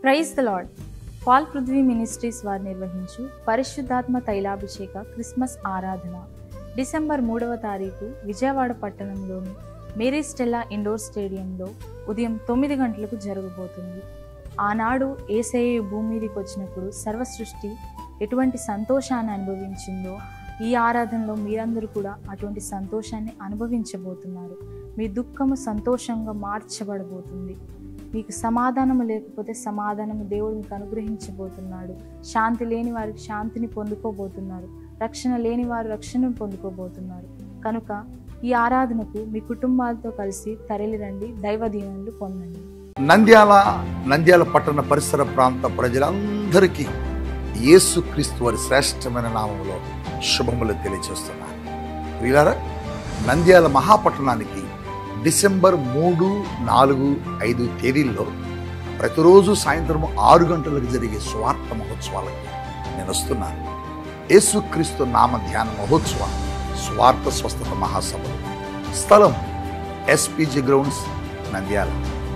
Praise the Lord Paul Prithvi ministries వారు నిర్వహించు పరిశుద్ధాత్మ తైలాభిషేక క్రిస్మస్ ఆరాధన డిసెంబర్ మూడవ తారీఖు విజయవాడ పట్టణంలోని మేరీ స్టెల్లా ఇండోర్ స్టేడియంలో ఉదయం తొమ్మిది గంటలకు జరగబోతుంది ఆనాడు ఏసఐ భూమి మీదకి వచ్చినప్పుడు సర్వ సృష్టి ఎటువంటి సంతోషాన్ని అనుభవించిందో ఈ ఆరాధనలో మీరందరూ కూడా అటువంటి సంతోషాన్ని అనుభవించబోతున్నారు మీ దుఃఖము సంతోషంగా మార్చబడబోతుంది మీకు సమాధానం లేకపోతే సమాధానం దేవుడు మీకు అనుగ్రహించబోతున్నాడు శాంతి లేని వారికి శాంతిని పొందుకోబోతున్నారు రక్షణ లేని వారు రక్షణను పొందుకోబోతున్నారు కనుక ఈ ఆరాధనకు మీ కుటుంబాలతో కలిసి తరలిరండి దైవ దీవెనలు పొందండి నంద్యాల నంద్యాల పట్టణ పరిసర ప్రాంత ప్రజలందరికీ యేసుక్రీస్తు వారి శ్రేష్టమైన నామంలో శుభములు తెలియజేస్తున్నాను ప్రియులారా నంద్యాల మహాపట్టణానికి డిసెంబర్ మూడు నాలుగు ఐదు తేదీల్లో ప్రతిరోజు సాయంత్రం ఆరు గంటలకు జరిగే స్వార్థ మహోత్సవాలకు నేను వస్తున్నాను యేసుక్రీస్తు నామ ధ్యాన మహోత్సవం స్వార్థ స్వస్థత మహాసభలు స్థలం ఎస్పీజీ గ్రౌండ్స్ నంద్యాల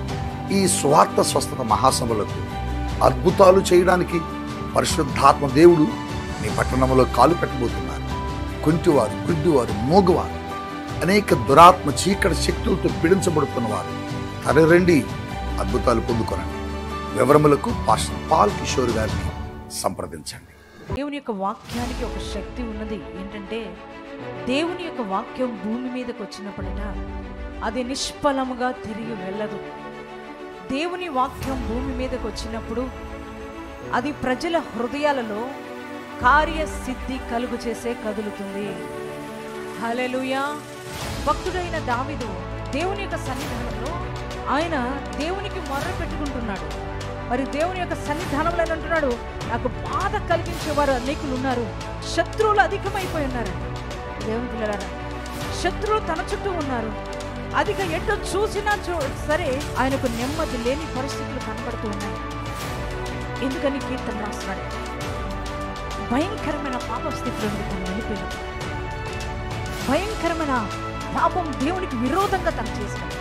ఈ స్వార్థ స్వస్థత మహాసభలకు అద్భుతాలు చేయడానికి పరిశుద్ధాత్మ దేవుడు మీ పట్టణంలో కాలు పెట్టబోతున్నారు కుంటివారు గుడ్డివారు మూగవారు అనేక దురాత్మ చీకటి శక్తులతో పీడించబడుతున్న వారు తరరండి అద్భుతాలు పొందుకొనండి వివరములకు పాస్టర్ పాల్ కిషోర్ గారిని సంప్రదించండి దేవుని యొక్క వాక్యానికి ఒక శక్తి ఉన్నది ఏంటంటే దేవుని యొక్క వాక్యం భూమి మీదకి వచ్చినప్పుడట అది నిష్ఫలముగా తిరిగి వెళ్ళదు దేవుని వాక్యం భూమి మీదకి వచ్చినప్పుడు అది ప్రజల హృదయాలలో కార్యసిద్ధి కలుగు చేసే కదులుతుంది హలెలుయా భక్తుడైన దావిదు దేవుని యొక్క సన్నిధానంలో ఆయన దేవునికి మొర్ర పెట్టుకుంటున్నాడు మరి దేవుని యొక్క సన్నిధానంలో ఆయన అంటున్నాడు నాకు బాధ కలిగించేవారు అనేకులు ఉన్నారు శత్రువులు అధికమైపోయి ఉన్నారు దేవుని పిల్లలారా శత్రువులు తన చుట్టూ ఉన్నారు అధిక ఎటు చూసినా చూ సరే ఆయనకు నెమ్మది లేని పరిస్థితులు కనబడుతూ ఉన్నాయి ఎందుకని కీర్తన రాస్తున్నాడు భయంకరమైన పాప స్థితిలో తను వెళ్ళిపోయినాడు భయంకరమైన పాపం దేవునికి విరోధంగా తను చేసినాడు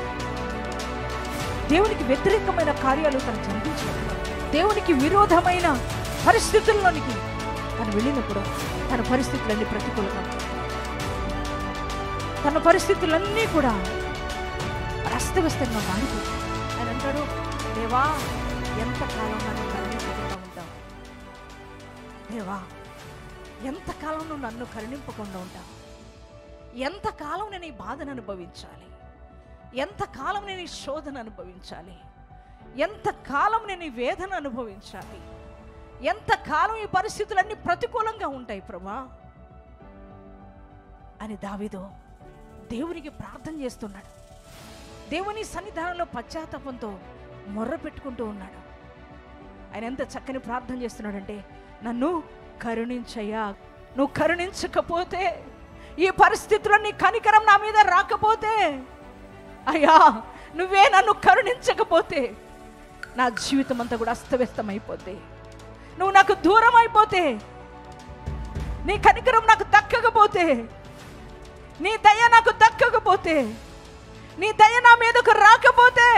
దేవునికి వ్యతిరేకమైన కార్యాలు తను జరిగించాడు దేవునికి విరోధమైన పరిస్థితుల్లోనికి తను వెళ్ళినప్పుడు తన పరిస్థితులన్నీ ప్రతికూలంగా ఉన్నాయి. తన పరిస్థితులన్నీ కూడా అస్తవ్యస్తంగా మారిపోతాయి ఆయన అంటాడు దేవా ఎంతకాలం నన్ను కరుణించకుండా ఉంటావు దేవా ఎంతకాలం నువ్వు నన్ను కరుణింపకుండా ఉంటావు ఎంతకాలం నేను ఈ బాధను అనుభవించాలి ఎంతకాలం నేను ఈ శోధన అనుభవించాలి ఎంతకాలం నేను ఈ వేదన అనుభవించాలి ఎంతకాలం ఈ పరిస్థితులన్నీ ప్రతికూలంగా ఉంటాయి ప్రభా అని దావిదో దేవునికి ప్రార్థన చేస్తున్నాడు దేవుని సన్నిధానంలో పశ్చాత్తాపంతో మొర్ర పెట్టుకుంటూ ఉన్నాడు ఆయన ఎంత చక్కని ప్రార్థన చేస్తున్నాడంటే నన్ను కరుణించయ్యా నువ్వు కరుణించకపోతే ఈ పరిస్థితుల్లో నీ కనికరం నా మీద రాకపోతే అయ్యా నువ్వే నన్ను కరుణించకపోతే నా జీవితం అంతా కూడా అస్తవ్యస్తమైపోతే నువ్వు నాకు దూరం అయిపోతే నీ కనికరం నాకు దక్కకపోతే నీ దయ నాకు దక్కకపోతే నీ దయ నా మీదకు రాకపోతే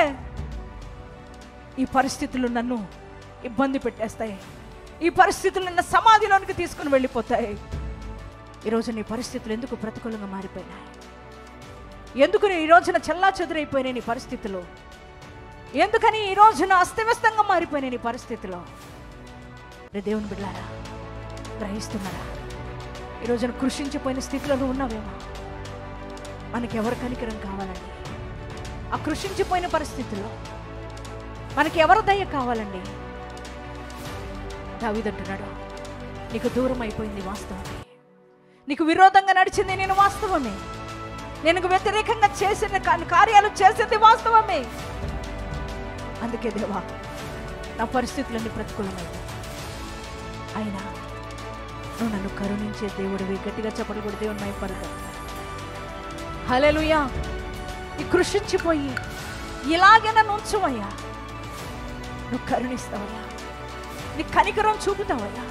ఈ పరిస్థితులు నన్ను ఇబ్బంది పెట్టేస్తాయి ఈ పరిస్థితులు నన్ను సమాధిలోనికి తీసుకుని వెళ్ళిపోతాయి ఈరోజు నీ పరిస్థితులు ఎందుకు ప్రతికూలంగా మారిపోయినాయి ఎందుకు నీ ఈ రోజున చెల్లా చెదురైపోయినాయి నీ పరిస్థితులు ఎందుకని ఈ రోజున అస్తవ్యస్తంగా మారిపోయినాయి నీ పరిస్థితిలో రే దేవుని బిడ్డారా గ్రహిస్తున్నారా ఈ రోజున కృషించిపోయిన స్థితిలో నువ్వు ఉన్నావేమో మనకి ఎవరు కనికరం కావాలండి ఆ కృషించిపోయిన పరిస్థితుల్లో మనకి ఎవరు దయ కావాలండి దావిదంటున్నాడు నీకు దూరం అయిపోయింది వాస్తవమే నీకు విరోధంగా నడిచింది నేను వాస్తవమే నేను వ్యతిరేకంగా చేసిన కా- కార్యాలు చేసింది వాస్తవమే అందుకే దేవా నా పరిస్థితులన్నీ ప్రతికూలమైంది అయినా నువ్వు నన్ను కరుణించే దేవుడివి గట్టిగా చెప్పడు కూడా దేవుని మైపడతా హలెలుయా ఈ కృషించిపోయి ఇలాగే నన్ను ఉంచువయ్యా నువ్వు కరుణిస్తావయ్యా నీ కనికరం చూపుతావయ్యా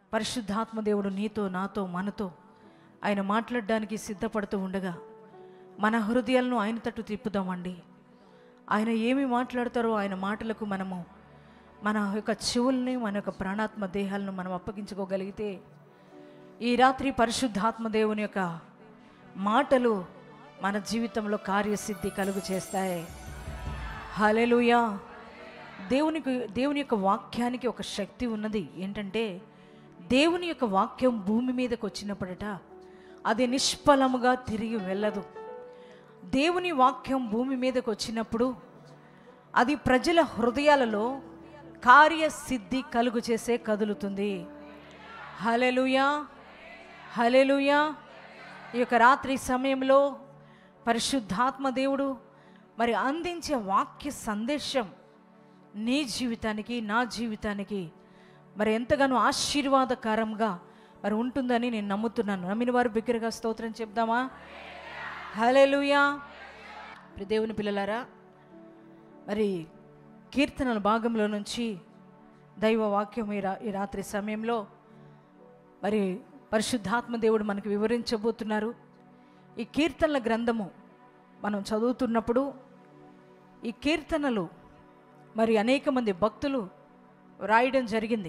పరిశుద్ధాత్మ దేవుడు నీతో నాతో మనతో ఆయన మాట్లాడడానికి సిద్ధపడుతూ ఉండగా మన హృదయాలను ఆయన తట్టు తిప్పుదామండి ఆయన ఏమి మాట్లాడతారో ఆయన మాటలకు మనము మన యొక్క చెవుల్ని మన యొక్క ప్రాణాత్మ దేహాలను మనం అప్పగించుకోగలిగితే ఈ రాత్రి పరిశుద్ధాత్మ దేవుని యొక్క మాటలు మన జీవితంలో కార్యసిద్ధి కలుగు చేస్తాయి హలెలుయా దేవునికి దేవుని యొక్క వాక్యానికి ఒక శక్తి ఉన్నది ఏంటంటే దేవుని యొక్క వాక్యం భూమి మీదకి వచ్చినప్పుడట అది నిష్ఫలముగా తిరిగి వెళ్ళదు దేవుని వాక్యం భూమి మీదకి వచ్చినప్పుడు అది ప్రజల హృదయాలలో కార్యసిద్ధి కలుగు చేసే కదులుతుంది హలెలుయా హలెలుయా ఈ యొక్క రాత్రి సమయంలో పరిశుద్ధాత్మ దేవుడు మరి అందించే వాక్య సందేశం నీ జీవితానికి నా జీవితానికి మరి ఎంతగానో ఆశీర్వాదకరంగా మరి ఉంటుందని నేను నమ్ముతున్నాను నమ్మిన వారు బిగ్గరగా స్తోత్రం చెప్దామా హలెలుయా ప్రియ దేవుని పిల్లలారా మరి కీర్తనల భాగంలో నుంచి దైవ వాక్యం ఈ రా ఈ రాత్రి సమయంలో మరి పరిశుద్ధాత్మ దేవుడు మనకు వివరించబోతున్నారు ఈ కీర్తనల గ్రంథము మనం చదువుతున్నప్పుడు ఈ కీర్తనలు మరి అనేక మంది భక్తులు రాయడం జరిగింది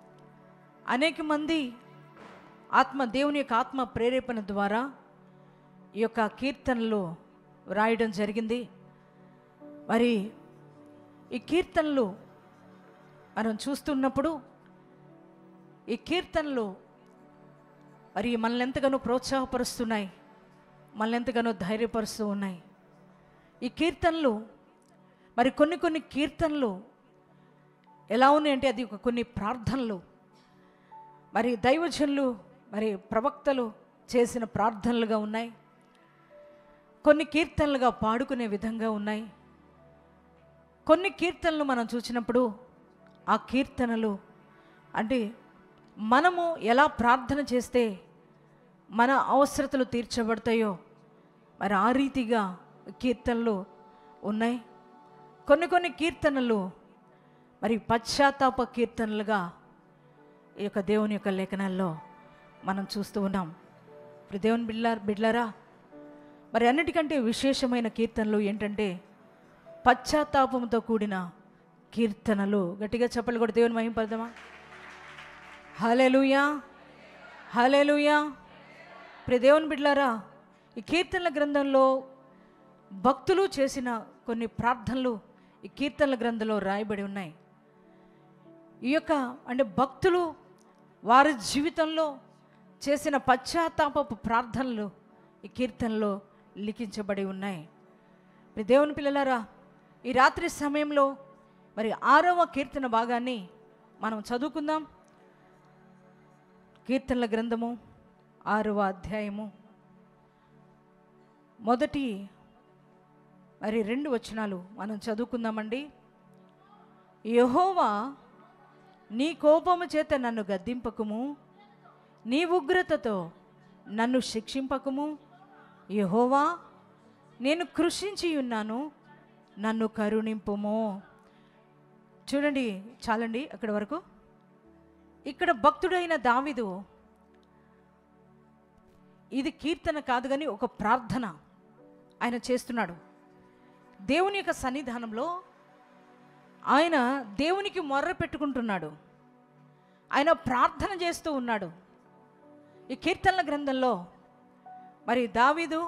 అనేక మంది ఆత్మ దేవుని యొక్క ఆత్మ ప్రేరేపణ ద్వారా ఈ యొక్క కీర్తనలు రాయడం జరిగింది మరి ఈ కీర్తనలు మనం చూస్తున్నప్పుడు ఈ కీర్తనలు మరి మనల్ని ఎంతగానో ప్రోత్సాహపరుస్తున్నాయి మనల్ని ఎంతగానో ధైర్యపరుస్తూ ఉన్నాయి ఈ కీర్తనలు మరి కొన్ని కొన్ని కీర్తనలు ఎలా ఉన్నాయంటే అది ఒక కొన్ని ప్రార్థనలు మరి దైవజనులు మరి ప్రవక్తలు చేసిన ప్రార్థనలుగా ఉన్నాయి కొన్ని కీర్తనలుగా పాడుకునే విధంగా ఉన్నాయి కొన్ని కీర్తనలు మనం చూసినప్పుడు ఆ కీర్తనలు అంటే మనము ఎలా ప్రార్థన చేస్తే మన అవసరతలు తీర్చబడతాయో మరి ఆ రీతిగా కీర్తనలు ఉన్నాయి కొన్ని కొన్ని కీర్తనలు మరి పశ్చాత్తాప కీర్తనలుగా ఈ యొక్క దేవుని యొక్క లేఖనాల్లో మనం చూస్తూ ఉన్నాం ఇప్పుడు దేవుని బిడ్డ బిడ్లరా మరి అన్నిటికంటే విశేషమైన కీర్తనలు ఏంటంటే పశ్చాత్తాపంతో కూడిన కీర్తనలు గట్టిగా చెప్పలు కూడా దేవుని మహింపడదామా హలెలుయా హలెలుయా ప్రియ దేవుని బిడ్లారా ఈ కీర్తనల గ్రంథంలో భక్తులు చేసిన కొన్ని ప్రార్థనలు ఈ కీర్తనల గ్రంథంలో రాయబడి ఉన్నాయి ఈ యొక్క అంటే భక్తులు వారి జీవితంలో చేసిన పశ్చాత్తాపపు ప్రార్థనలు ఈ కీర్తనలో లిఖించబడి ఉన్నాయి ప్రియ దేవుని పిల్లలారా ఈ రాత్రి సమయంలో మరి ఆరవ కీర్తన భాగాన్ని మనం చదువుకుందాం కీర్తనల గ్రంథము ఆరవ అధ్యాయము మొదటి మరి రెండు వచనాలు మనం చదువుకుందామండి యహోవా నీ కోపము చేత నన్ను గద్దింపకుము నీ ఉగ్రతతో నన్ను శిక్షింపకుము యహోవా నేను కృషించి ఉన్నాను నన్ను కరుణింపుము చూడండి చాలండి అక్కడి వరకు ఇక్కడ భక్తుడైన దావిదు ఇది కీర్తన కాదు కానీ ఒక ప్రార్థన ఆయన చేస్తున్నాడు దేవుని యొక్క సన్నిధానంలో ఆయన దేవునికి మొర్ర పెట్టుకుంటున్నాడు ఆయన ప్రార్థన చేస్తూ ఉన్నాడు ఈ కీర్తనల గ్రంథంలో మరి దావీదు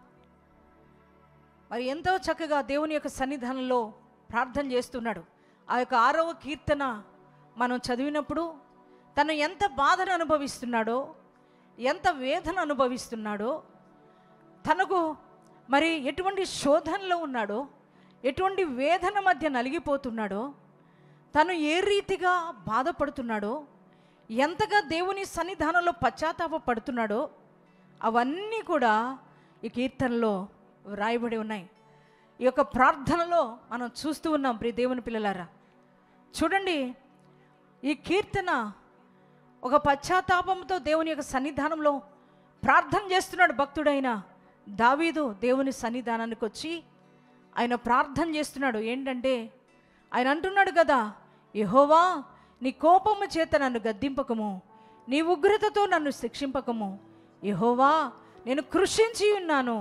మరి ఎంతో చక్కగా దేవుని యొక్క సన్నిధానంలో ప్రార్థన చేస్తున్నాడు ఆ యొక్క ఆరవ కీర్తన మనం చదివినప్పుడు తను ఎంత బాధను అనుభవిస్తున్నాడో ఎంత వేదన అనుభవిస్తున్నాడో తనకు మరి ఎటువంటి శోధనలో ఉన్నాడో ఎటువంటి వేదన మధ్య నలిగిపోతున్నాడో తను ఏ రీతిగా బాధపడుతున్నాడో ఎంతగా దేవుని సన్నిధానంలో పశ్చాత్తాప పడుతున్నాడో అవన్నీ కూడా ఈ కీర్తనలో వ్రాయబడి ఉన్నాయి ఈ యొక్క ప్రార్థనలో మనం చూస్తూ ఉన్నాం ప్రియ దేవుని పిల్లలారా చూడండి ఈ కీర్తన ఒక పశ్చాత్తాపంతో దేవుని యొక్క సన్నిధానంలో ప్రార్థన చేస్తున్నాడు భక్తుడైన దావీదు దేవుని సన్నిధానానికి వచ్చి ఆయన ప్రార్థన చేస్తున్నాడు ఏంటంటే ఆయన అంటున్నాడు కదా యహోవా నీ కోపము చేత నన్ను గద్దింపకము నీ ఉగ్రతతో నన్ను శిక్షింపకము యహోవా నేను కృషించి ఉన్నాను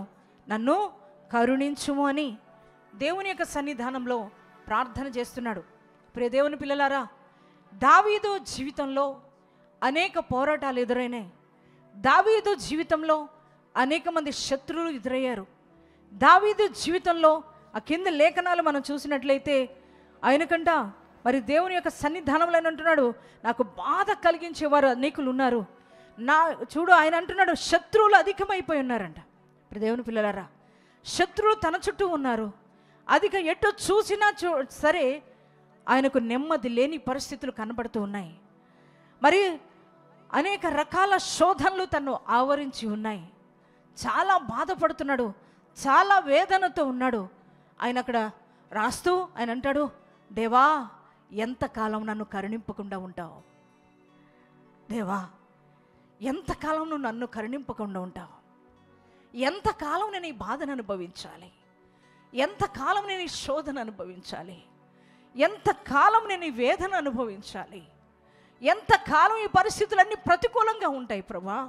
నన్ను కరుణించుము అని దేవుని యొక్క సన్నిధానంలో ప్రార్థన చేస్తున్నాడు ప్రియ దేవుని పిల్లలారా దావీదు జీవితంలో అనేక పోరాటాలు ఎదురైనాయి దావీదు జీవితంలో అనేక మంది శత్రువులు ఎదురయ్యారు దావీదు జీవితంలో ఆ కింద లేఖనాలు మనం చూసినట్లయితే ఆయనకంట మరి దేవుని యొక్క సన్నిధానంలో ఆయన అంటున్నాడు నాకు బాధ కలిగించేవారు అనేకులు ఉన్నారు నా చూడు ఆయన అంటున్నాడు శత్రువులు అధికమైపోయి ఉన్నారంట ఇప్పుడు దేవుని పిల్లలారా శత్రువులు తన చుట్టూ ఉన్నారు అధిక ఎటు చూసినా చూ సరే ఆయనకు నెమ్మది లేని పరిస్థితులు కనబడుతూ ఉన్నాయి మరి అనేక రకాల శోధనలు తను ఆవరించి ఉన్నాయి చాలా బాధపడుతున్నాడు చాలా వేదనతో ఉన్నాడు ఆయన అక్కడ రాస్తూ ఆయన అంటాడు దేవా ఎంతకాలం నన్ను కరుణింపకుండా ఉంటావు దేవా ఎంతకాలం నువ్వు నన్ను కరుణింపకుండా ఉంటావు ఎంతకాలం నేను ఈ బాధను అనుభవించాలి ఎంతకాలం నేను ఈ శోధన అనుభవించాలి ఎంతకాలం నేను ఈ వేదన అనుభవించాలి ఎంతకాలం ఈ పరిస్థితులన్నీ ప్రతికూలంగా ఉంటాయి ప్రభా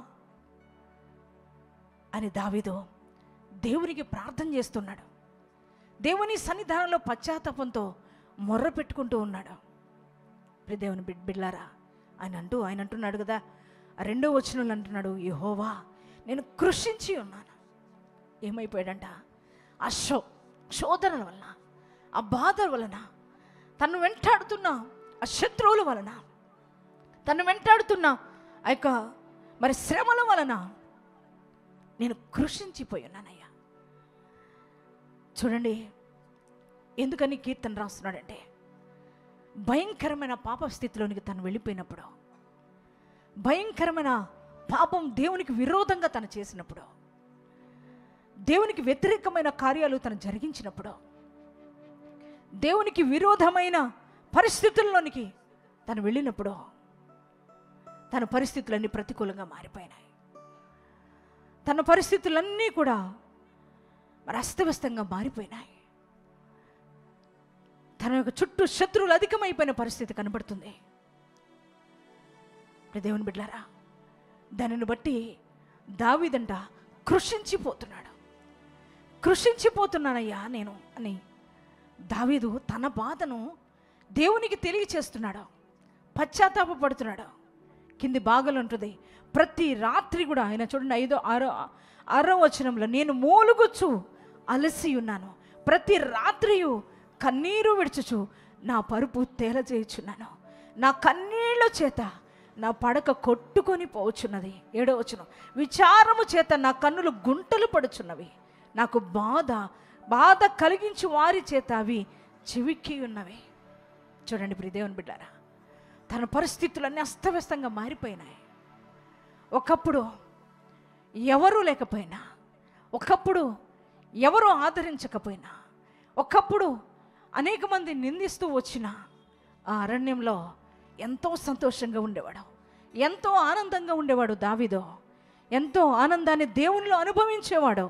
అని దావిదో దేవునికి ప్రార్థన చేస్తున్నాడు దేవుని సన్నిధానంలో పశ్చాత్తాపంతో మొర్ర పెట్టుకుంటూ ఉన్నాడు ప్రియ దేవుని బిడ్ బిడ్లారా ఆయన అంటూ ఆయన అంటున్నాడు కదా ఆ రెండో వచనంలో అంటున్నాడు యహోవా నేను కృషించి ఉన్నాను ఏమైపోయాడంట ఆ శో శోధనల వలన ఆ బాధల వలన తను వెంటాడుతున్న ఆ శత్రువుల వలన తను వెంటాడుతున్న ఆ యొక్క మరి శ్రమల వలన నేను కృషించిపోయి ఉన్నానయ్యా చూడండి ఎందుకని కీర్తన రాస్తున్నాడంటే భయంకరమైన పాప స్థితిలోనికి తను వెళ్ళిపోయినప్పుడు భయంకరమైన పాపం దేవునికి విరోధంగా తను చేసినప్పుడు దేవునికి వ్యతిరేకమైన కార్యాలు తను జరిగించినప్పుడు దేవునికి విరోధమైన పరిస్థితుల్లోనికి తను వెళ్ళినప్పుడు తన పరిస్థితులన్నీ ప్రతికూలంగా మారిపోయినాయి తన పరిస్థితులన్నీ కూడా మరి అస్తవ్యస్తంగా మారిపోయినాయి తన యొక్క చుట్టూ శత్రువులు అధికమైపోయిన పరిస్థితి కనబడుతుంది ఇప్పుడు దేవుని బిడ్డారా దానిని బట్టి దావిదంట కృషించిపోతున్నాడు కృషించిపోతున్నానయ్యా నేను అని దావీదు తన బాధను దేవునికి తెలియచేస్తున్నాడు పశ్చాత్తాపడుతున్నాడు కింది భాగంలో ఉంటుంది ప్రతి రాత్రి కూడా ఆయన చూడండి ఐదో ఆరో ఆరో వచనంలో నేను మూలుగుచ్చు అలసి ఉన్నాను ప్రతి రాత్రియు కన్నీరు విడుచుచు నా పరుపు తేలజేయుచున్నాను నా కన్నీళ్ళ చేత నా పడక కొట్టుకొని పోవచ్చున్నది ఏడో వచనం విచారము చేత నా కన్నులు గుంటలు పడుచున్నవి నాకు బాధ బాధ కలిగించు వారి చేత అవి చివిక్కి ఉన్నవి చూడండి ప్రియ దేవుని బిడ్డారా తన పరిస్థితులన్నీ అస్తవ్యస్తంగా మారిపోయినాయి ఒకప్పుడు ఎవరూ లేకపోయినా ఒకప్పుడు ఎవరు ఆదరించకపోయినా ఒకప్పుడు అనేక మంది నిందిస్తూ వచ్చిన ఆ అరణ్యంలో ఎంతో సంతోషంగా ఉండేవాడు ఎంతో ఆనందంగా ఉండేవాడు దావిదో ఎంతో ఆనందాన్ని దేవునిలో అనుభవించేవాడు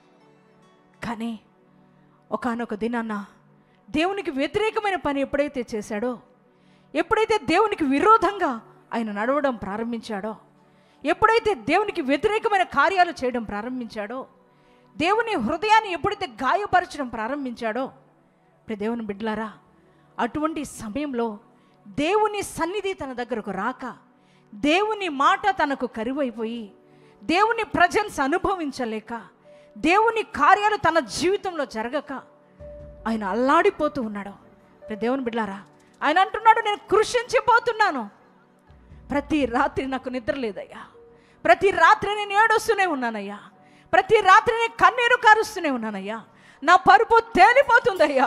కానీ ఒకానొక దినాన్న దేవునికి వ్యతిరేకమైన పని ఎప్పుడైతే చేశాడో ఎప్పుడైతే దేవునికి విరోధంగా ఆయన నడవడం ప్రారంభించాడో ఎప్పుడైతే దేవునికి వ్యతిరేకమైన కార్యాలు చేయడం ప్రారంభించాడో దేవుని హృదయాన్ని ఎప్పుడైతే గాయపరచడం ప్రారంభించాడో ఇప్పుడు దేవుని బిడ్డలారా అటువంటి సమయంలో దేవుని సన్నిధి తన దగ్గరకు రాక దేవుని మాట తనకు కరువైపోయి దేవుని ప్రజెన్స్ అనుభవించలేక దేవుని కార్యాలు తన జీవితంలో జరగక ఆయన అల్లాడిపోతూ ఉన్నాడు ఇప్పుడు దేవుని బిడ్డారా ఆయన అంటున్నాడు నేను కృషించిపోతున్నాను ప్రతి రాత్రి నాకు నిద్ర లేదయ్యా ప్రతి రాత్రి నేను ఏడొస్తూనే ఉన్నానయ్యా ప్రతి రాత్రి నేను కన్నీరు కారుస్తూనే ఉన్నానయ్యా నా పరుపు తేలిపోతుందయ్యా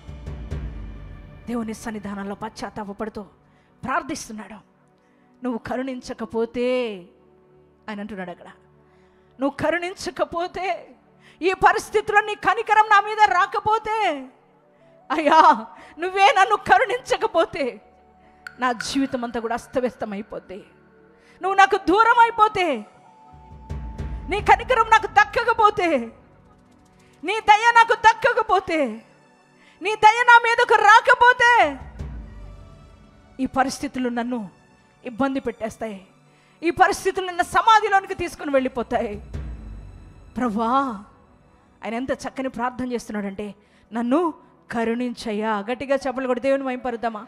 దేవుని సన్నిధానంలో పశ్చాత్తాపడుతూ ప్రార్థిస్తున్నాడు నువ్వు కరుణించకపోతే ఆయన అంటున్నాడు అక్కడ నువ్వు కరుణించకపోతే ఈ పరిస్థితుల్లో నీ కనికరం నా మీద రాకపోతే అయ్యా నువ్వే నన్ను కరుణించకపోతే నా జీవితం అంతా కూడా అస్తవ్యస్తం అయిపోద్ది నువ్వు నాకు దూరం అయిపోతే నీ కనికరం నాకు దక్కకపోతే నీ దయ నాకు దక్కకపోతే నీ దయ నా మీదకు రాకపోతే ఈ పరిస్థితులు నన్ను ఇబ్బంది పెట్టేస్తాయి ఈ పరిస్థితులు నన్ను సమాధిలోనికి తీసుకుని వెళ్ళిపోతాయి ప్రభా ఆయన ఎంత చక్కని ప్రార్థన చేస్తున్నాడంటే నన్ను కరుణించయ్యా గట్టిగా చెప్పలు కూడా దేవుని మహింపరుద్దామా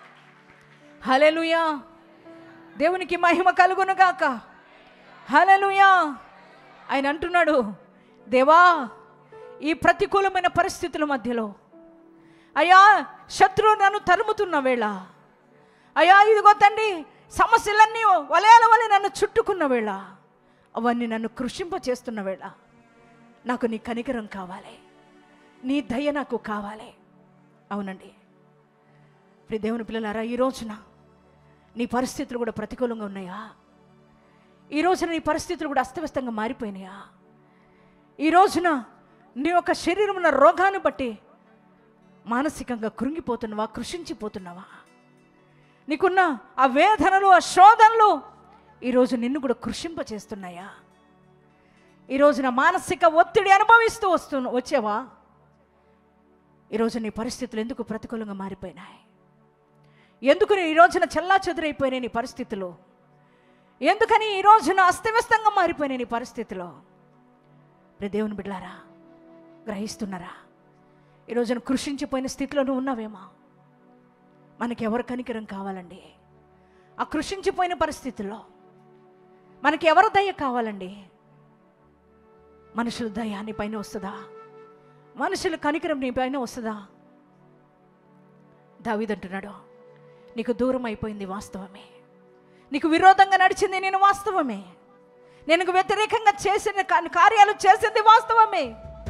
హలెలుయా దేవునికి మహిమ కలుగును గాక హలెలుయా ఆయన అంటున్నాడు దేవా ఈ ప్రతికూలమైన పరిస్థితుల మధ్యలో అయ్యా శత్రువు నన్ను తరుముతున్న వేళ అయ్యా ఇదిగో తండ్రి సమస్యలన్నీ వలయాల వలె నన్ను చుట్టుకున్న వేళ అవన్నీ నన్ను కృషింప చేస్తున్న వేళ నాకు నీ కనికరం కావాలి నీ దయ నాకు కావాలి అవునండి ప్రియ దేవుని పిల్లలారా ఈ రోజున నీ పరిస్థితులు కూడా ప్రతికూలంగా ఉన్నాయా ఈ రోజున నీ పరిస్థితులు కూడా అస్తవ్యస్తంగా మారిపోయినాయా ఈ రోజున నీ యొక్క శరీరం ఉన్న రోగాన్ని బట్టి మానసికంగా కృంగిపోతున్నావా కృషించిపోతున్నావా నీకున్న ఆ వేదనలు ఆ శోధనలు ఈరోజు నిన్ను కూడా కృషింప చేస్తున్నాయా ఈరోజు నా మానసిక ఒత్తిడి అనుభవిస్తూ వస్తు వచ్చావా ఈరోజు నీ పరిస్థితులు ఎందుకు ప్రతికూలంగా మారిపోయినాయి ఎందుకు నీ ఈ రోజున చెల్లా చెదురైపోయినాయి నీ పరిస్థితులు ఎందుకని ఈ రోజున అస్తవ్యస్తంగా మారిపోయినాయి నీ పరిస్థితిలో రే దేవుని బిడ్లారా గ్రహిస్తున్నారా ఈ రోజున కృషించిపోయిన స్థితిలో నువ్వు ఉన్నావేమో మనకి ఎవరు కనికరం కావాలండి ఆ కృషించిపోయిన పరిస్థితుల్లో మనకి ఎవరి దయ కావాలండి మనుషుల దయ నీ పైన వస్తుందా మనుషుల కనికరం నీ పైన వస్తుందా దావిదంటున్నాడు నీకు దూరం అయిపోయింది వాస్తవమే నీకు విరోధంగా నడిచింది నేను వాస్తవమే నేను వ్యతిరేకంగా చేసిన కా- కార్యాలు చేసింది వాస్తవమే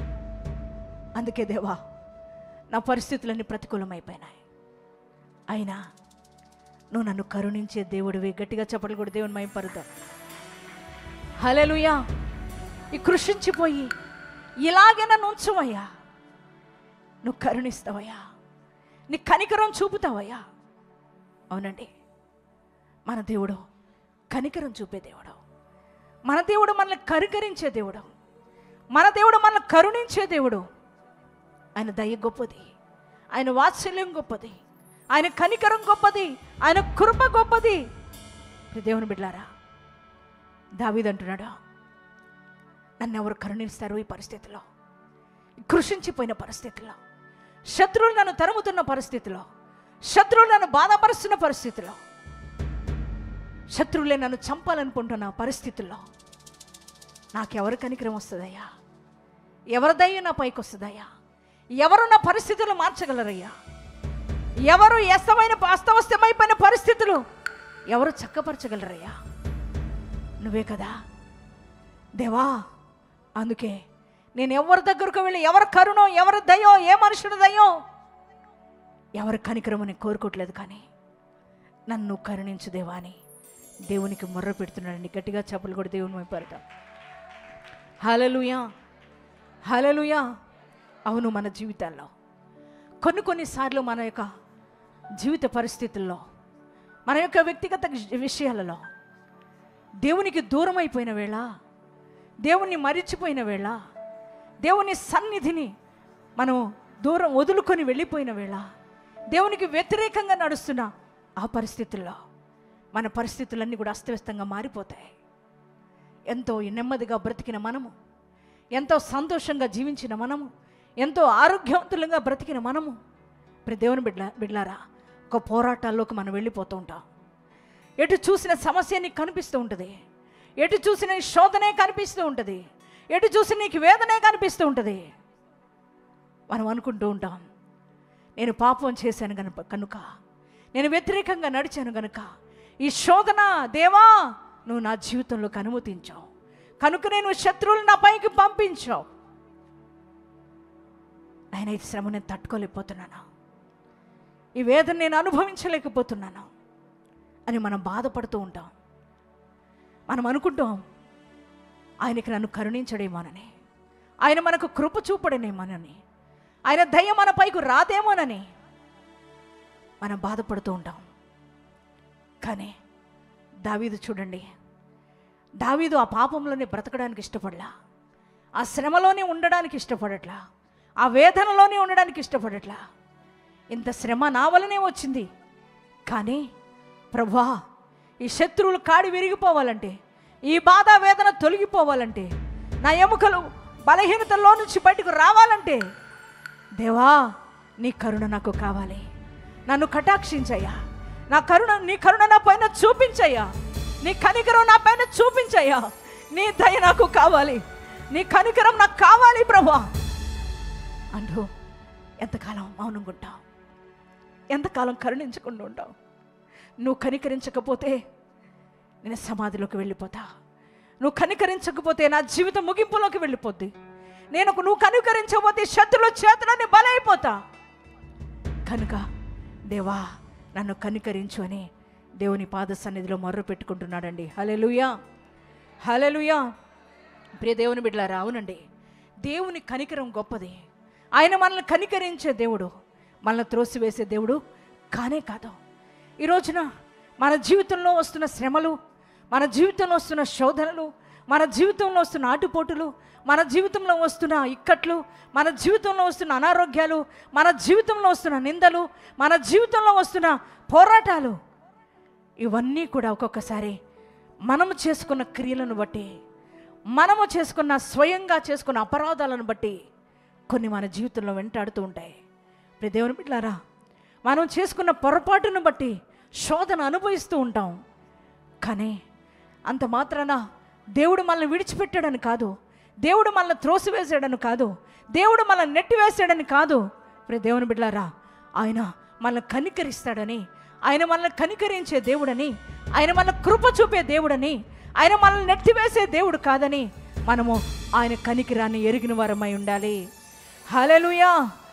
అందుకే దేవా నా పరిస్థితులన్నీ ప్రతికూలమైపోయినాయి అయినా నువ్వు నన్ను కరుణించే దేవుడివి గట్టిగా చెప్పలు కూడా దేవుని మైపరుద్దాం హలెలుయా ఈ కృషించిపోయి ఇలాగే నన్ను ఉంచవయ్యా నువ్వు కరుణిస్తావయ్యా నీ కనికరం చూపుతావయ్యా అవునండి మన దేవుడు కనికరం చూపే దేవుడు మన దేవుడు మనల్ని కరికరించే దేవుడు మన దేవుడు మనల్ని కరుణించే దేవుడు ఆయన దయ గొప్పది ఆయన వాత్సల్యం గొప్పది ఆయన కనికరం గొప్పది ఆయన కృప గొప్పది ఈ దేవుని బిడ్లారా దావీదంటున్నాడు నన్ను ఎవరు కరుణిస్తారు ఈ పరిస్థితిలో కృషించిపోయిన పరిస్థితిలో శత్రువులు నన్ను తరుముతున్న పరిస్థితిలో శత్రువులు నన్ను బాధపరుస్తున్న పరిస్థితిలో శత్రువులే నన్ను చంపాలనుకుంటున్న పరిస్థితుల్లో నాకెవరు కనికరం వస్తుందయ్యా ఎవరి దయ్య నా పైకి వస్తుందయ్యా ఎవరు నా పరిస్థితులు మార్చగలరయ్యా ఎవరు ఎస్తమైన అస్తవస్తమైపోయిన పరిస్థితులు ఎవరు చక్కపరచగలరయ్యా నువ్వే కదా దేవా అందుకే నేను ఎవరి దగ్గరకు వెళ్ళి ఎవరి కరుణో ఎవరి దయో ఏ మనుషుడి దయో ఎవరి కనికరమని కోరుకోవట్లేదు కానీ నన్ను కరుణించు దేవా అని దేవునికి మొర్ర పెడుతున్నాడండి గట్టిగా చెప్పులు కూడా దేవుని వైపు హలలుయా హలలుయా అవును మన జీవితాల్లో కొన్ని కొన్నిసార్లు మన యొక్క జీవిత పరిస్థితుల్లో మన యొక్క వ్యక్తిగత విషయాలలో దేవునికి దూరం అయిపోయిన వేళ దేవుణ్ణి మరిచిపోయిన వేళ దేవుని సన్నిధిని మనం దూరం వదులుకొని వెళ్ళిపోయిన వేళ దేవునికి వ్యతిరేకంగా నడుస్తున్న ఆ పరిస్థితుల్లో మన పరిస్థితులన్నీ కూడా అస్తవ్యస్తంగా మారిపోతాయి ఎంతో నెమ్మదిగా బ్రతికిన మనము ఎంతో సంతోషంగా జీవించిన మనము ఎంతో ఆరోగ్యవంతులంగా బ్రతికిన మనము ఇప్పుడు దేవుని బిడ్డ బిడ్లారా ఒక పోరాటాల్లోకి మనం వెళ్ళిపోతూ ఉంటాం ఎటు చూసిన సమస్య నీకు కనిపిస్తూ ఉంటుంది ఎటు చూసిన నీ శోధనే కనిపిస్తూ ఉంటుంది ఎటు చూసి నీకు వేదనే కనిపిస్తూ ఉంటుంది మనం అనుకుంటూ ఉంటాం నేను పాపం చేశాను కనుక కనుక నేను వ్యతిరేకంగా నడిచాను కనుక ఈ శోధన దేవా నువ్వు నా జీవితంలోకి అనుమతించావు కనుక నేను శత్రువులు నా పైకి పంపించావు ఆయన ఈ శ్రమ నేను తట్టుకోలేకపోతున్నాను ఈ వేదన నేను అనుభవించలేకపోతున్నాను అని మనం బాధపడుతూ ఉంటాం మనం అనుకుంటాం ఆయనకి నన్ను కరుణించడేమోనని ఆయన మనకు కృప చూపడనేమోనని ఆయన దయ మన పైకి రాదేమోనని మనం బాధపడుతూ ఉంటాం కానీ దావీదు చూడండి దావీదు ఆ పాపంలోనే బ్రతకడానికి ఇష్టపడలా ఆ శ్రమలోనే ఉండడానికి ఇష్టపడట్లా ఆ వేదనలోనే ఉండడానికి ఇష్టపడట్లా ఇంత శ్రమ నా వలనే వచ్చింది కానీ ప్రభా ఈ శత్రువులు కాడి విరిగిపోవాలంటే ఈ బాధ వేదన తొలగిపోవాలంటే నా ఎముకలు బలహీనతలో నుంచి బయటకు రావాలంటే దేవా నీ కరుణ నాకు కావాలి నన్ను కటాక్షించయ్యా నా కరుణ నీ కరుణ నా పైన చూపించయ్యా నీ కనికరం నా పైన చూపించయ్యా నీ దయ నాకు కావాలి నీ కనికరం నాకు కావాలి ప్రభా అంటూ ఎంతకాలం మౌనంగా ఉంటావు ఎంతకాలం కరుణించకుండా ఉంటావు నువ్వు కనికరించకపోతే నేను సమాధిలోకి వెళ్ళిపోతా నువ్వు కనికరించకపోతే నా జీవితం ముగింపులోకి వెళ్ళిపోద్ది నేను నువ్వు కనికరించకపోతే శత్రుల చేతులని బలైపోతా కనుక దేవా నన్ను కనికరించు అని దేవుని పాద సన్నిధిలో మొర్ర పెట్టుకుంటున్నాడండి హలెలుయా హలెలుయా ప్రియ దేవుని బిడ్డలారా అవునండి దేవుని కనికరం గొప్పది ఆయన మనల్ని కనికరించే దేవుడు మనల్ని త్రోసివేసే దేవుడు కానే కాదు ఈ రోజున మన జీవితంలో వస్తున్న శ్రమలు మన జీవితంలో వస్తున్న శోధనలు మన జీవితంలో వస్తున్న ఆటుపోటులు మన జీవితంలో వస్తున్న ఇక్కట్లు మన జీవితంలో వస్తున్న అనారోగ్యాలు మన జీవితంలో వస్తున్న నిందలు మన జీవితంలో వస్తున్న పోరాటాలు ఇవన్నీ కూడా ఒక్కొక్కసారి మనము చేసుకున్న క్రియలను బట్టి మనము చేసుకున్న స్వయంగా చేసుకున్న అపరాధాలను బట్టి కొన్ని మన జీవితంలో వెంటాడుతూ ఉంటాయి ఇప్పుడు దేవుని బిడ్డారా మనం చేసుకున్న పొరపాటును బట్టి శోధన అనుభవిస్తూ ఉంటాం కానీ అంత మాత్రాన దేవుడు మనల్ని విడిచిపెట్టాడని కాదు దేవుడు మనల్ని త్రోసివేసాడని కాదు దేవుడు మనల్ని నెట్టివేసాడని కాదు ఇప్పుడు దేవుని బిడ్డారా ఆయన మనల్ని కనికరిస్తాడని ఆయన మనల్ని కనికరించే దేవుడని ఆయన మన కృప చూపే దేవుడని ఆయన మనల్ని నెట్టివేసే దేవుడు కాదని మనము ఆయన కనికిరాన్ని ఎరిగిన వారమై ఉండాలి హలలుయా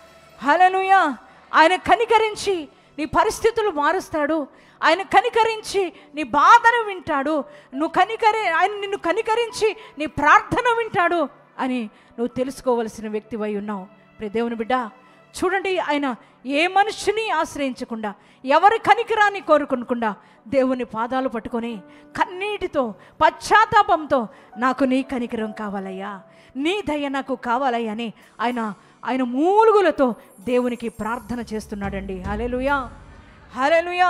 హలలుయా ఆయన కనికరించి నీ పరిస్థితులు మారుస్తాడు ఆయన కనికరించి నీ బాధను వింటాడు నువ్వు కనికరి ఆయన నిన్ను కనికరించి నీ ప్రార్థన వింటాడు అని నువ్వు తెలుసుకోవలసిన వ్యక్తివై ఉన్నావు ప్రియ దేవుని బిడ్డ చూడండి ఆయన ఏ మనిషిని ఆశ్రయించకుండా ఎవరి కనికరాన్ని కోరుకోకుండా దేవుని పాదాలు పట్టుకొని కన్నీటితో పశ్చాత్తాపంతో నాకు నీ కనికరం కావాలయ్యా నీ దయ నాకు కావాలయ్యా అని ఆయన ఆయన మూలుగులతో దేవునికి ప్రార్థన చేస్తున్నాడండి హలెలుయా హలెలుయా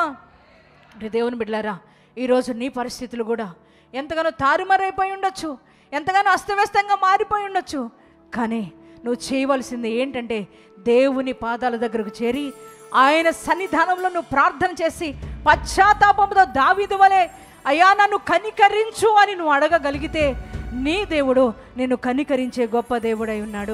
రే దేవుని బిడ్డలారా ఈరోజు నీ పరిస్థితులు కూడా ఎంతగానో తారుమారైపోయి ఉండొచ్చు ఎంతగానో అస్తవ్యస్తంగా మారిపోయి ఉండొచ్చు కానీ నువ్వు చేయవలసింది ఏంటంటే దేవుని పాదాల దగ్గరకు చేరి ఆయన సన్నిధానంలో నువ్వు ప్రార్థన చేసి పశ్చాత్తాపంతో దావీదు వలె అయ్యా నన్ను కనికరించు అని నువ్వు అడగగలిగితే నీ దేవుడు నిన్ను కనికరించే గొప్ప దేవుడై ఉన్నాడు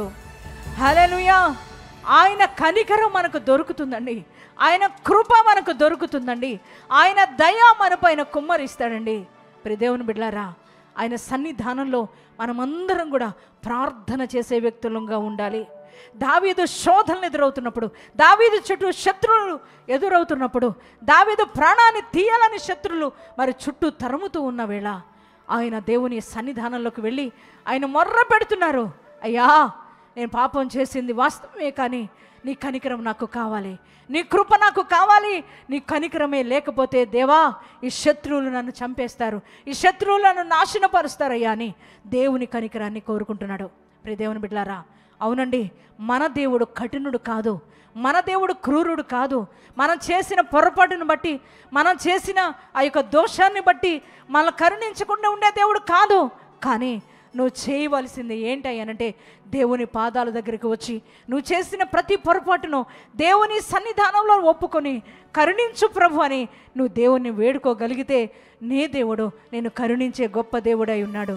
హలలుయా ఆయన కనికరం మనకు దొరుకుతుందండి ఆయన కృప మనకు దొరుకుతుందండి ఆయన దయ మనపైన కుమ్మరిస్తాడండి ప్రియ దేవుని బిడ్లారా ఆయన సన్నిధానంలో మనమందరం కూడా ప్రార్థన చేసే వ్యక్తులంగా ఉండాలి దావీదు శోధనలు ఎదురవుతున్నప్పుడు దావీదు చుట్టూ శత్రువులు ఎదురవుతున్నప్పుడు దావీదు ప్రాణాన్ని తీయాలని శత్రువులు మరి చుట్టూ తరుముతూ ఉన్న వేళ ఆయన దేవుని సన్నిధానంలోకి వెళ్ళి ఆయన మొర్ర పెడుతున్నారు అయ్యా నేను పాపం చేసింది వాస్తవమే కానీ నీ కనికరం నాకు కావాలి నీ కృప నాకు కావాలి నీ కనికరమే లేకపోతే దేవా ఈ శత్రువులు నన్ను చంపేస్తారు ఈ శత్రువులు నన్ను నాశనపరుస్తారయ్యా అని దేవుని కనికరాన్ని కోరుకుంటున్నాడు ప్రియ దేవుని బిడ్డారా అవునండి మన దేవుడు కఠినుడు కాదు మన దేవుడు క్రూరుడు కాదు మనం చేసిన పొరపాటును బట్టి మనం చేసిన ఆ యొక్క దోషాన్ని బట్టి మన కరుణించకుండా ఉండే దేవుడు కాదు కానీ నువ్వు చేయవలసింది ఏంటయ్యానంటే దేవుని పాదాల దగ్గరికి వచ్చి నువ్వు చేసిన ప్రతి పొరపాటును దేవుని సన్నిధానంలో ఒప్పుకొని కరుణించు ప్రభు అని నువ్వు దేవుణ్ణి వేడుకోగలిగితే నీ దేవుడు నేను కరుణించే గొప్ప దేవుడై ఉన్నాడు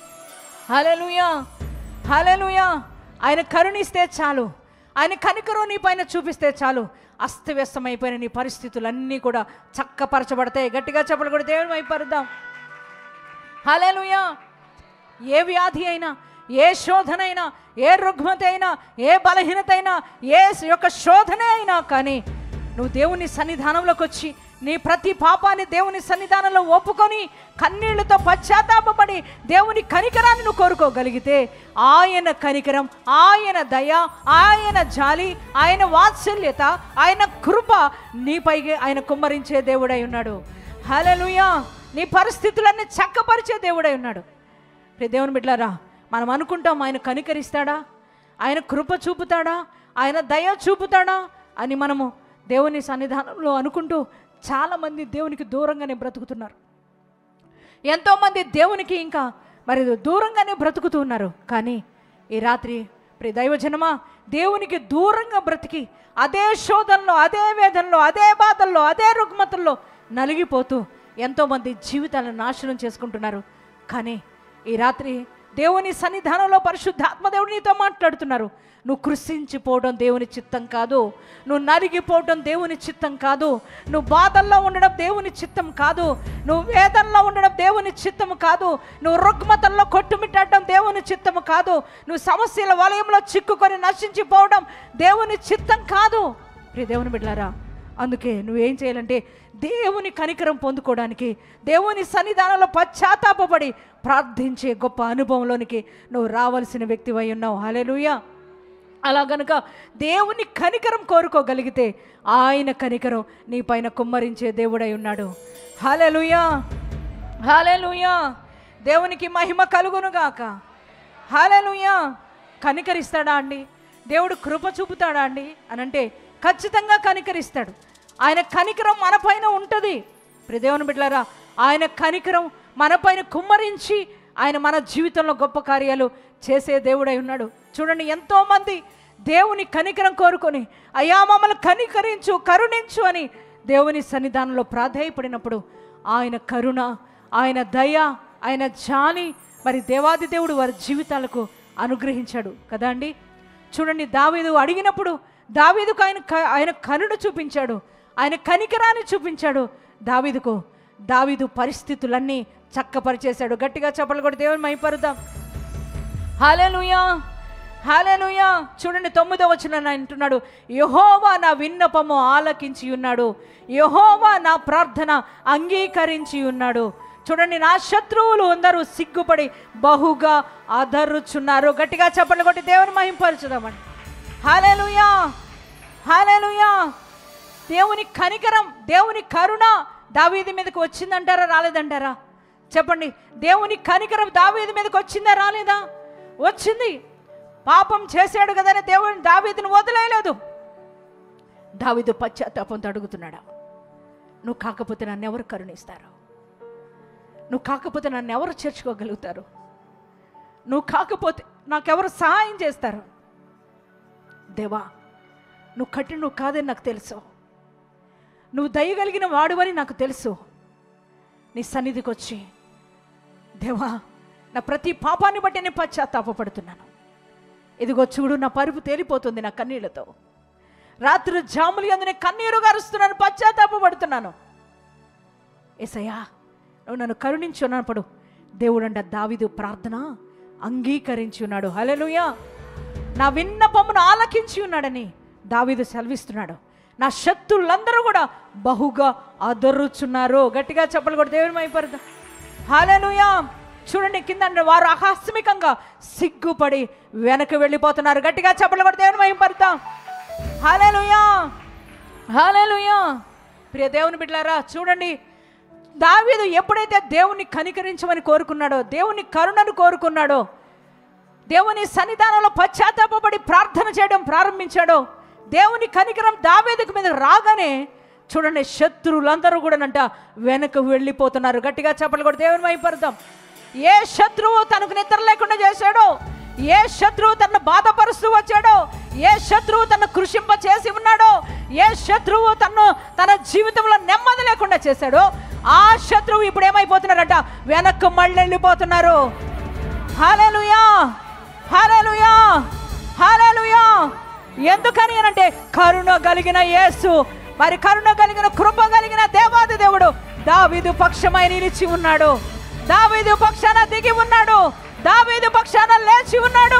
హలలుయా హలలుయా ఆయన కరుణిస్తే చాలు ఆయన కనికరం నీ పైన చూపిస్తే చాలు అస్తవ్యస్తమైపోయిన నీ పరిస్థితులన్నీ కూడా చక్కపరచబడతాయి గట్టిగా చెప్పలు కూడా దేవుని వైపరుద్దాం హలలుయా ఏ వ్యాధి అయినా ఏ శోధన అయినా ఏ రుగ్మత అయినా ఏ బలహీనత అయినా ఏ యొక్క శోధన అయినా కానీ నువ్వు దేవుని సన్నిధానంలోకి వచ్చి నీ ప్రతి పాపాన్ని దేవుని సన్నిధానంలో ఒప్పుకొని కన్నీళ్లతో పశ్చాత్తాపడి దేవుని కనికరాన్ని నువ్వు కోరుకోగలిగితే ఆయన కనికరం ఆయన దయ ఆయన జాలి ఆయన వాత్సల్యత ఆయన కృప నీపైకి ఆయన కుమ్మరించే దేవుడై ఉన్నాడు హలలుయా నీ పరిస్థితులన్నీ చక్కపరిచే దేవుడై ఉన్నాడు ప్రియ దేవుని బిడ్డలారా మనం అనుకుంటాం ఆయన కనికరిస్తాడా ఆయన కృప చూపుతాడా ఆయన దయ చూపుతాడా అని మనము దేవుని సన్నిధానంలో అనుకుంటూ చాలామంది దేవునికి దూరంగానే బ్రతుకుతున్నారు ఎంతోమంది దేవునికి ఇంకా మరి దూరంగానే బ్రతుకుతూ ఉన్నారు కానీ ఈ రాత్రి ప్రియ దైవజనమా దేవునికి దూరంగా బ్రతికి అదే శోధనలో అదే వేదనలో అదే బాధల్లో అదే రుగ్మతల్లో నలిగిపోతూ ఎంతోమంది జీవితాలను నాశనం చేసుకుంటున్నారు కానీ ఈ రాత్రి దేవుని సన్నిధానంలో పరిశుద్ధాత్మ దేవుడు నీతో మాట్లాడుతున్నారు నువ్వు కృషించిపోవడం దేవుని చిత్తం కాదు నువ్వు నలిగిపోవడం దేవుని చిత్తం కాదు నువ్వు బాధల్లో ఉండడం దేవుని చిత్తం కాదు నువ్వు వేదనలో ఉండడం దేవుని చిత్తం కాదు నువ్వు రుగ్మతల్లో కొట్టుమిట్టాడడం దేవుని చిత్తం కాదు నువ్వు సమస్యల వలయంలో చిక్కుకొని నశించిపోవడం దేవుని చిత్తం కాదు ప్రియ దేవుని బిడ్డారా అందుకే నువ్వేం చేయాలంటే దేవుని కనికరం పొందుకోవడానికి దేవుని సన్నిధానంలో పశ్చాత్తాపడి ప్రార్థించే గొప్ప అనుభవంలోనికి నువ్వు రావాల్సిన వ్యక్తివై ఉన్నావు హల్లెలూయా అలా గనుక దేవుని కనికరం కోరుకోగలిగితే ఆయన కనికరం నీ పైన కుమ్మరించే దేవుడై ఉన్నాడు హాలెలుయా హాలెలుయా దేవునికి మహిమ కలుగునుగాక హాలెలుయా కనికరిస్తాడా అండి దేవుడు కృప చూపుతాడా అండి అని అంటే ఖచ్చితంగా కనికరిస్తాడు ఆయన కనికరం మన పైన ఉంటుంది ప్రియ దేవుని బిడ్డలారా ఆయన కనికరం మన పైన కుమ్మరించి ఆయన మన జీవితంలో గొప్ప కార్యాలు చేసే దేవుడై ఉన్నాడు చూడండి ఎంతోమంది దేవుని కనికరం కోరుకొని అయ్యా మమ్మల్ని కనికరించు కరుణించు అని దేవుని సన్నిధానంలో ప్రాధేయపడినప్పుడు ఆయన కరుణ ఆయన దయ ఆయన జాలి మరి దేవాది దేవుడు వారి జీవితాలకు అనుగ్రహించాడు కదా అండి చూడండి దావీదు అడిగినప్పుడు దావీదుకు ఆయన క- ఆయన కరుణ చూపించాడు ఆయన కనికరాన్ని చూపించాడు దావీదుకు దావీదు పరిస్థితులన్నీ చక్కపరిచేశాడు గట్టిగా చెప్పలు కూడా దేవుని మైపరుద్దాం హాలేలుయా హాలేలుయా చూడండి తొమ్మిదో వచ్చిన అంటున్నాడు యహోవా నా విన్నపము ఆలకించి ఉన్నాడు యహోవా నా ప్రార్థన అంగీకరించి ఉన్నాడు చూడండి నా శత్రువులు అందరూ సిగ్గుపడి బహుగా అదరుచున్నారు గట్టిగా చెప్పండి కొట్టి దేవుని మహింపరచుదామండి హాలేలుయా హాలేలుయా దేవుని కనికరం దేవుని కరుణ దావీది మీదకి వచ్చిందంటారా రాలేదంటారా చెప్పండి దేవుని కనికరం దావీది మీదకి వచ్చిందా రాలేదా వచ్చింది పాపం చేశాడు కదని దేవుని దావీదుని వదిలేయలేదు దావీదు పశ్చాత్తాపంతో అడుగుతున్నాడా నువ్వు కాకపోతే నన్ను ఎవరు కరుణిస్తారు నువ్వు కాకపోతే నన్ను ఎవరు చేర్చుకోగలుగుతారు నువ్వు కాకపోతే నాకెవరు సహాయం చేస్తారు దేవా నువ్వు కఠిన నువ్వు కాదని నాకు తెలుసు నువ్వు దయగలిగిన వాడువని నాకు తెలుసు నీ సన్నిధికి వచ్చి దేవా నా ప్రతి పాపాన్ని బట్టి నేను పశ్చాత్తాపడుతున్నాను ఇదిగో చూడు నా పరుపు తేలిపోతుంది నా కన్నీళ్లతో రాత్రి జాములు అందు నేను కన్నీరు గారుస్తున్నాను పశ్చాత్తాపడుతున్నాను ఏసయ్యా నువ్వు నన్ను కరుణించి ఉన్నప్పుడు దేవుడంట దావిదు ప్రార్థన అంగీకరించి ఉన్నాడు హల్లెలూయా నా విన్నపమును ఆలకించి ఉన్నాడని దావీదు సెలవిస్తున్నాడు నా శత్రులందరూ కూడా బహుగా అదరుచున్నారు గట్టిగా చెప్పలు కూడా దేవుని మైపరుద్దాం హాలెలూయా చూడండి కింద అంటాడు, వారు ఆకస్మికంగా సిగ్గుపడి వెనక్కి వెళ్ళిపోతున్నారు గట్టిగా చెప్పలు కూడా దేవుని మైపరుద్దాం హాలెలూయా హాలెలూయా ప్రియ దేవుని బిడ్డలారా చూడండి దావీదు ఎప్పుడైతే దేవుని కనికరించమని కోరుకున్నాడో దేవుని కరుణను కోరుకున్నాడో దేవుని సన్నిధానంలో పశ్చాత్తాపడి ప్రార్థన చేయడం ప్రారంభించాడో దేవుని కనికరం దావేదిక మీద రాగానే చూడండి శత్రువులందరూ కూడానంట వెనక వెళ్ళిపోతున్నారు గట్టిగా చెప్పలు కూడా దేవుని వైపరుద్దాం ఏ శత్రువు తనకు నిద్ర లేకుండా చేశాడో ఏ శత్రువు తనను బాధపరుస్తూ వచ్చాడో ఏ శత్రువు తను కృషింప చేసి ఉన్నాడో ఏ శత్రువు తను తన జీవితంలో నెమ్మది లేకుండా చేశాడో ఆ శత్రువు ఇప్పుడు ఏమైపోతున్నారంట వెనక్కు మళ్ళీ వెళ్ళిపోతున్నారు హాలేలుయా హాలేలుయా హాలేలుయా ఎందుకని అనంటే కరుణ కలిగిన యేసు మరి కరుణ కలిగిన కృప కలిగిన దేవాది దేవుడు దావీదు పక్షమై నిలిచి ఉన్నాడు దావీదు పక్షాన దిగి ఉన్నాడు దావీదు పక్షాన లేచి ఉన్నాడు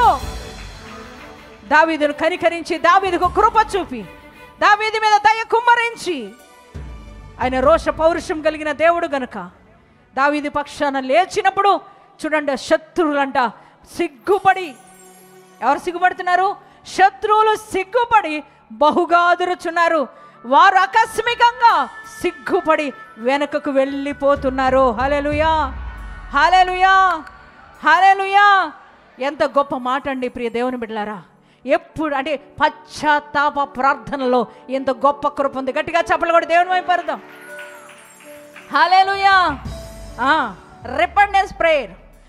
దావీదును కనికరించి దావీదుకు కృప చూపి దావీదు మీద దయ కుమ్మరించి ఆయన రోష పౌరుషం కలిగిన దేవుడు గనుక దావీది పక్షాన లేచినప్పుడు చూడండి శత్రువులంట సిగ్గుపడి ఎవరు సిగ్గుపడుతున్నారు శత్రువులు సిగ్గుపడి బహుగా అదురుచున్నారు వారు ఆకస్మికంగా సిగ్గుపడి వెనుకకు వెళ్ళిపోతున్నారు హలెలుయా హలెలుయా హలెలుయా ఎంత గొప్ప మాట అండి ప్రియ దేవుని బిడ్డలారా ఎప్పుడు అంటే పశ్చాత్తాప ప్రార్థనలో ఎంత గొప్ప కృప ఉంది గట్టిగా చెప్పలు కూడా దేవుని వైపు పరుదాం హాలేలుయా రిపెండెన్స్ ప్రేయర్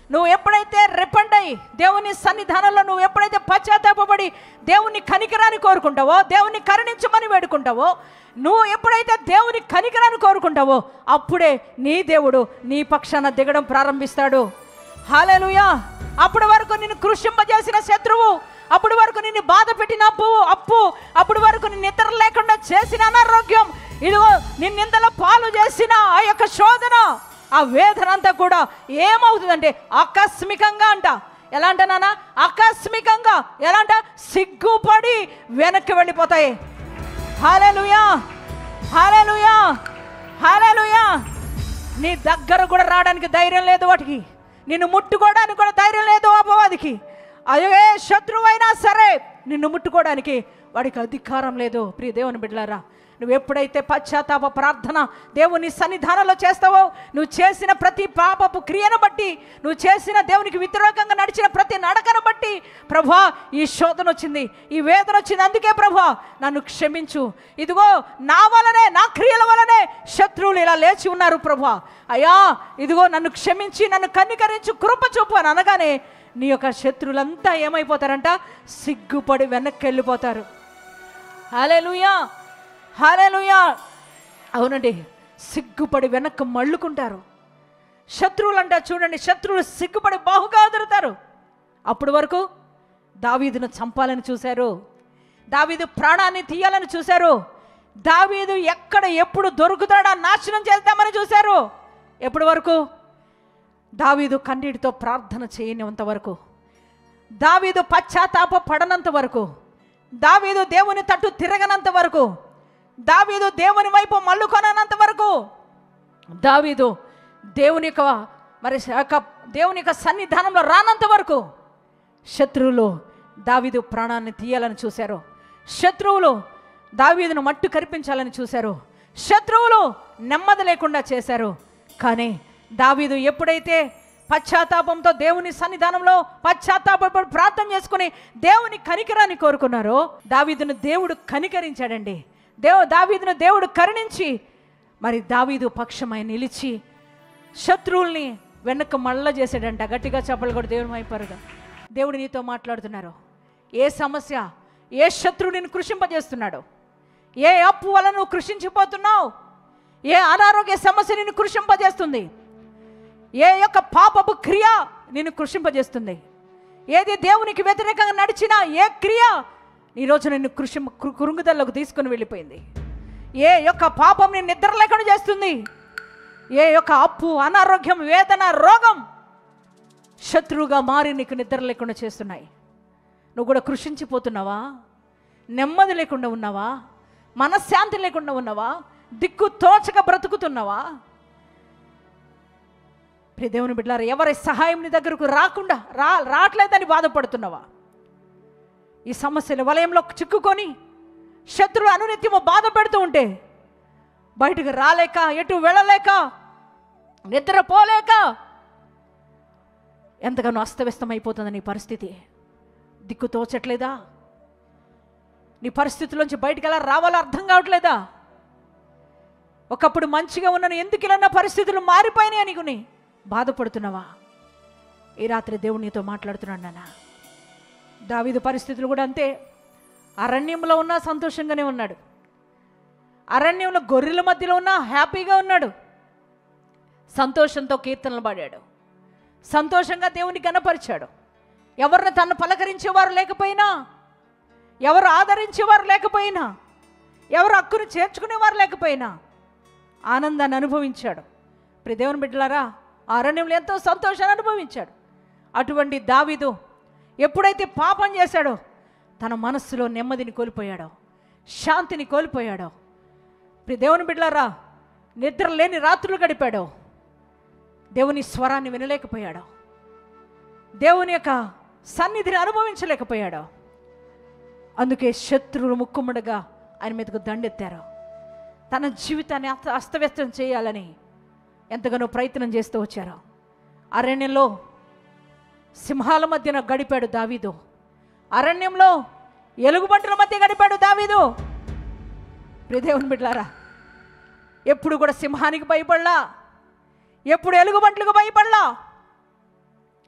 నువ్వు ఎప్పుడైతే రిపండ్ అయ్యి దేవుని సన్నిధానంలో నువ్వు ఎప్పుడైతే పశ్చాత్తాపడి దేవుని కనికరాన్ని కోరుకుంటావో దేవుని కరుణించమని వేడుకుంటావో నువ్వు ఎప్పుడైతే దేవుని కనికరాన్ని కోరుకుంటావో అప్పుడే నీ దేవుడు నీ పక్షాన దిగడం ప్రారంభిస్తాడు హాలేలుయా అప్పటి వరకు నిన్ను కృషింపజేసిన శత్రువు అప్పటి వరకు నిన్ను బాధ పెట్టిన అప్పు అప్పు అప్పటి వరకు నిన్ను నిద్ర లేకుండా చేసిన అనారోగ్యం ఇదిగో నిన్నిందలో పాలు చేసిన ఆ యొక్క శోధన ఆ వేదన అంతా కూడా ఏమవుతుందంటే ఆకస్మికంగా అంట ఎలా అంట నాన్న ఆకస్మికంగా ఎలా అంట సిగ్గుపడి వెనక్కి వెళ్ళిపోతాయి హాలేలుయా హాలేలుయా హాలేలుయా నీ దగ్గర కూడా రావడానికి ధైర్యం లేదు వాటికి నిన్ను ముట్టుకోవడానికి కూడా ధైర్యం లేదు అపవాదికి అదే శత్రువైనా సరే నిన్ను ముట్టుకోవడానికి వాడికి అధికారం లేదు ప్రియ దేవుని బిడ్డలారా నువ్వు ఎప్పుడైతే పశ్చాత్తాప ప్రార్థన దేవుని సన్నిధానంలో చేస్తావో నువ్వు చేసిన ప్రతి పాపపు క్రియను బట్టి నువ్వు చేసిన దేవునికి వ్యతిరేకంగా నడిచిన ప్రతి నడకను బట్టి ప్రభా ఈ శోధన వచ్చింది ఈ వేదన వచ్చింది అందుకే ప్రభా నన్ను క్షమించు ఇదిగో నా వలనే నా క్రియల వలనే శత్రువులు ఇలా లేచి ఉన్నారు ప్రభా అయ్యా ఇదిగో నన్ను క్షమించి నన్ను కన్నికరించి కృప చూపు అని అనగానే నీ యొక్క శత్రువులంతా ఏమైపోతారంట సిగ్గుపడి వెనక్కి వెళ్ళిపోతారు హాలేలుయా హాలేలుయా అవునండి సిగ్గుపడి వెనక్కి మళ్ళుకుంటారు శత్రువులు అంట చూడండి శత్రువులు సిగ్గుపడి బాహుగా ఎదురుతారు అప్పటి వరకు దావీదును చంపాలని చూశారు దావీదు ప్రాణాన్ని తీయాలని చూశారు దావీదు ఎక్కడ ఎప్పుడు దొరుకుతాడా నాశనం చేద్దామని చూశారు ఎప్పటి వరకు దావీదు కన్నీటితో ప్రార్థన చేయనంత వరకు దావీదు పశ్చాత్తాప పడనంత వరకు దావీదు దేవుని తట్టు తిరగనంత వరకు దావీదు దేవుని వైపు మల్లుకొనంత వరకు దావీదు దేవుని యొక్క మరి యొక్క దేవుని యొక్క సన్నిధానంలో రానంత వరకు శత్రువులు దావీదు ప్రాణాన్ని తీయాలని చూశారు శత్రువులు దావీదును మట్టు కరిపించాలని చూశారు శత్రువులు నెమ్మది లేకుండా చేశారు కానీ దావీదు ఎప్పుడైతే పశ్చాత్తాపంతో దేవుని సన్నిధానంలో పశ్చాత్తాపడి ప్రార్థన చేసుకుని దేవుని కనికరాన్ని కోరుకున్నారో దావీదును దేవుడు కనికరించాడండి దేవు దావీదును దేవుడు కరుణించి మరి దావీదు పక్షమై నిలిచి శత్రువుల్ని వెనక్కి మళ్ళ చేసాడంట గట్టిగా చెప్పలు కూడా దేవుని వైపరుగా దేవుడు నీతో మాట్లాడుతున్నారు ఏ సమస్య ఏ శత్రువు నిన్ను కృషింపజేస్తున్నాడు ఏ అప్పు వల్ల నువ్వు కృషించిపోతున్నావు ఏ అనారోగ్య సమస్య నిన్ను కృషింపజేస్తుంది ఏ యొక్క పాపపు క్రియ నిన్ను కృషింపజేస్తుంది ఏది దేవునికి వ్యతిరేకంగా నడిచినా ఏ క్రియ ఈరోజు నిన్ను కృషి కురుంగుదల్లోకి తీసుకుని వెళ్ళిపోయింది ఏ యొక్క పాపం నిన్ను నిద్ర లేకుండా చేస్తుంది ఏ యొక్క అప్పు అనారోగ్యం వేదన రోగం శత్రువుగా మారి నీకు నిద్ర లేకుండా చేస్తున్నాయి నువ్వు కూడా కృషించిపోతున్నావా నెమ్మది లేకుండా ఉన్నావా మనశ్శాంతి లేకుండా ఉన్నావా దిక్కు తోచక బ్రతుకుతున్నావా ప్రియ దేవుని బిడ్డలారా ఎవరి సహాయం నీ దగ్గరకు రాకుండా రా రావట్లేదని బాధపడుతున్నావా ఈ సమస్యల వలయంలో చిక్కుకొని శత్రువు అనునిత్యము బాధ పెడుతూ ఉంటే బయటకు రాలేక ఎటు వెళ్ళలేక నిద్రపోలేక ఎంతగానో అస్తవ్యస్తమైపోతుంది నీ పరిస్థితి దిక్కు తోచట్లేదా నీ పరిస్థితిలోంచి బయటికి ఎలా రావాలో అర్థం కావట్లేదా ఒకప్పుడు మంచిగా ఉన్నాను ఎందుకు ఇలా నా పరిస్థితులు మారిపోయినాయి అనుకుని బాధపడుతున్నావా ఈ రాత్రి దేవుడు నీతో మాట్లాడుతున్నాడు నాన్న దావీదు పరిస్థితులు కూడా అంతే అరణ్యంలో ఉన్నా సంతోషంగానే ఉన్నాడు అరణ్యంలో గొర్రెల మధ్యలో ఉన్నా హ్యాపీగా ఉన్నాడు సంతోషంతో కీర్తనలు పాడాడు సంతోషంగా దేవుని గనపరిచాడు ఎవరిని తను పలకరించేవారు లేకపోయినా ఎవరు ఆదరించేవారు లేకపోయినా ఎవరు హక్కును చేర్చుకునేవారు లేకపోయినా ఆనందాన్ని అనుభవించాడు ఇప్పుడు దేవుని బిడ్డలారా ఆ అరణ్యంలో ఎంతో సంతోషాన్ని అనుభవించాడు అటువంటి దావీదు ఎప్పుడైతే పాపం చేశాడో తన మనస్సులో నెమ్మదిని కోల్పోయాడో శాంతిని కోల్పోయాడో ఇప్పుడు దేవుని బిడ్డలారా నిద్ర లేని రాత్రులు గడిపాడో దేవుని స్వరాన్ని వినలేకపోయాడో దేవుని యొక్క సన్నిధిని అనుభవించలేకపోయాడో అందుకే శత్రువులు ముక్కుముడగా ఆయన మీదకు దండెత్తారు తన జీవితాన్ని అస్త అస్తవ్యస్తం చేయాలని ఎంతగానో ప్రయత్నం చేస్తూ వచ్చారు అరణ్యంలో సింహాల మధ్యన గడిపాడు దావీదు అరణ్యంలో ఎలుగుబంటుల మధ్య గడిపాడు దావీదు ప్రియదేవుని బిడ్లారా ఎప్పుడు కూడా సింహానికి భయపడలా ఎప్పుడు ఎలుగుబంట్లకు భయపడలా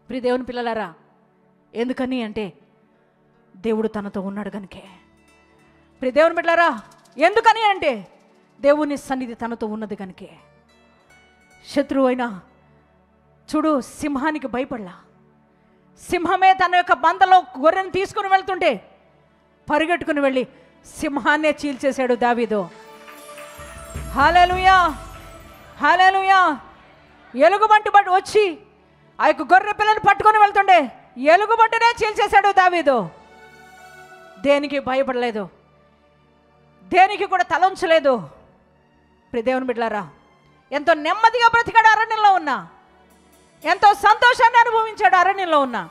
ప్రియ దేవుని పిల్లలారా ఎందుకని అంటే దేవుడు తనతో ఉన్నాడు కనుకే ప్రియ దేవుని బిడ్డలారా ఎందుకని అంటే దేవుని సన్నిధి తనతో ఉన్నది కనుకే శత్రువు అయినా చూడు సింహానికి భయపడలా సింహమే తన యొక్క బందలో గొర్రెను తీసుకుని వెళ్తుంటే పరిగెట్టుకుని వెళ్ళి సింహాన్నే చీల్చేశాడు దావీదో హాలేలుయా హాలేలుయా ఎలుగుబంటి బట్టి వచ్చి ఆ యొక్క గొర్రె పిల్లని పట్టుకొని వెళ్తుండే ఎలుగుబంటినే చీల్చేశాడు దావీదు దేనికి భయపడలేదు దేనికి కూడా తలంచలేదు ప్రియ దేవుని బిడ్డలారా ఎంతో నెమ్మదిగా బ్రతికాడు అరణ్యంలో ఉన్నా ఎంతో సంతోషాన్ని అనుభవించాడు అరణ్యంలో ఉన్నా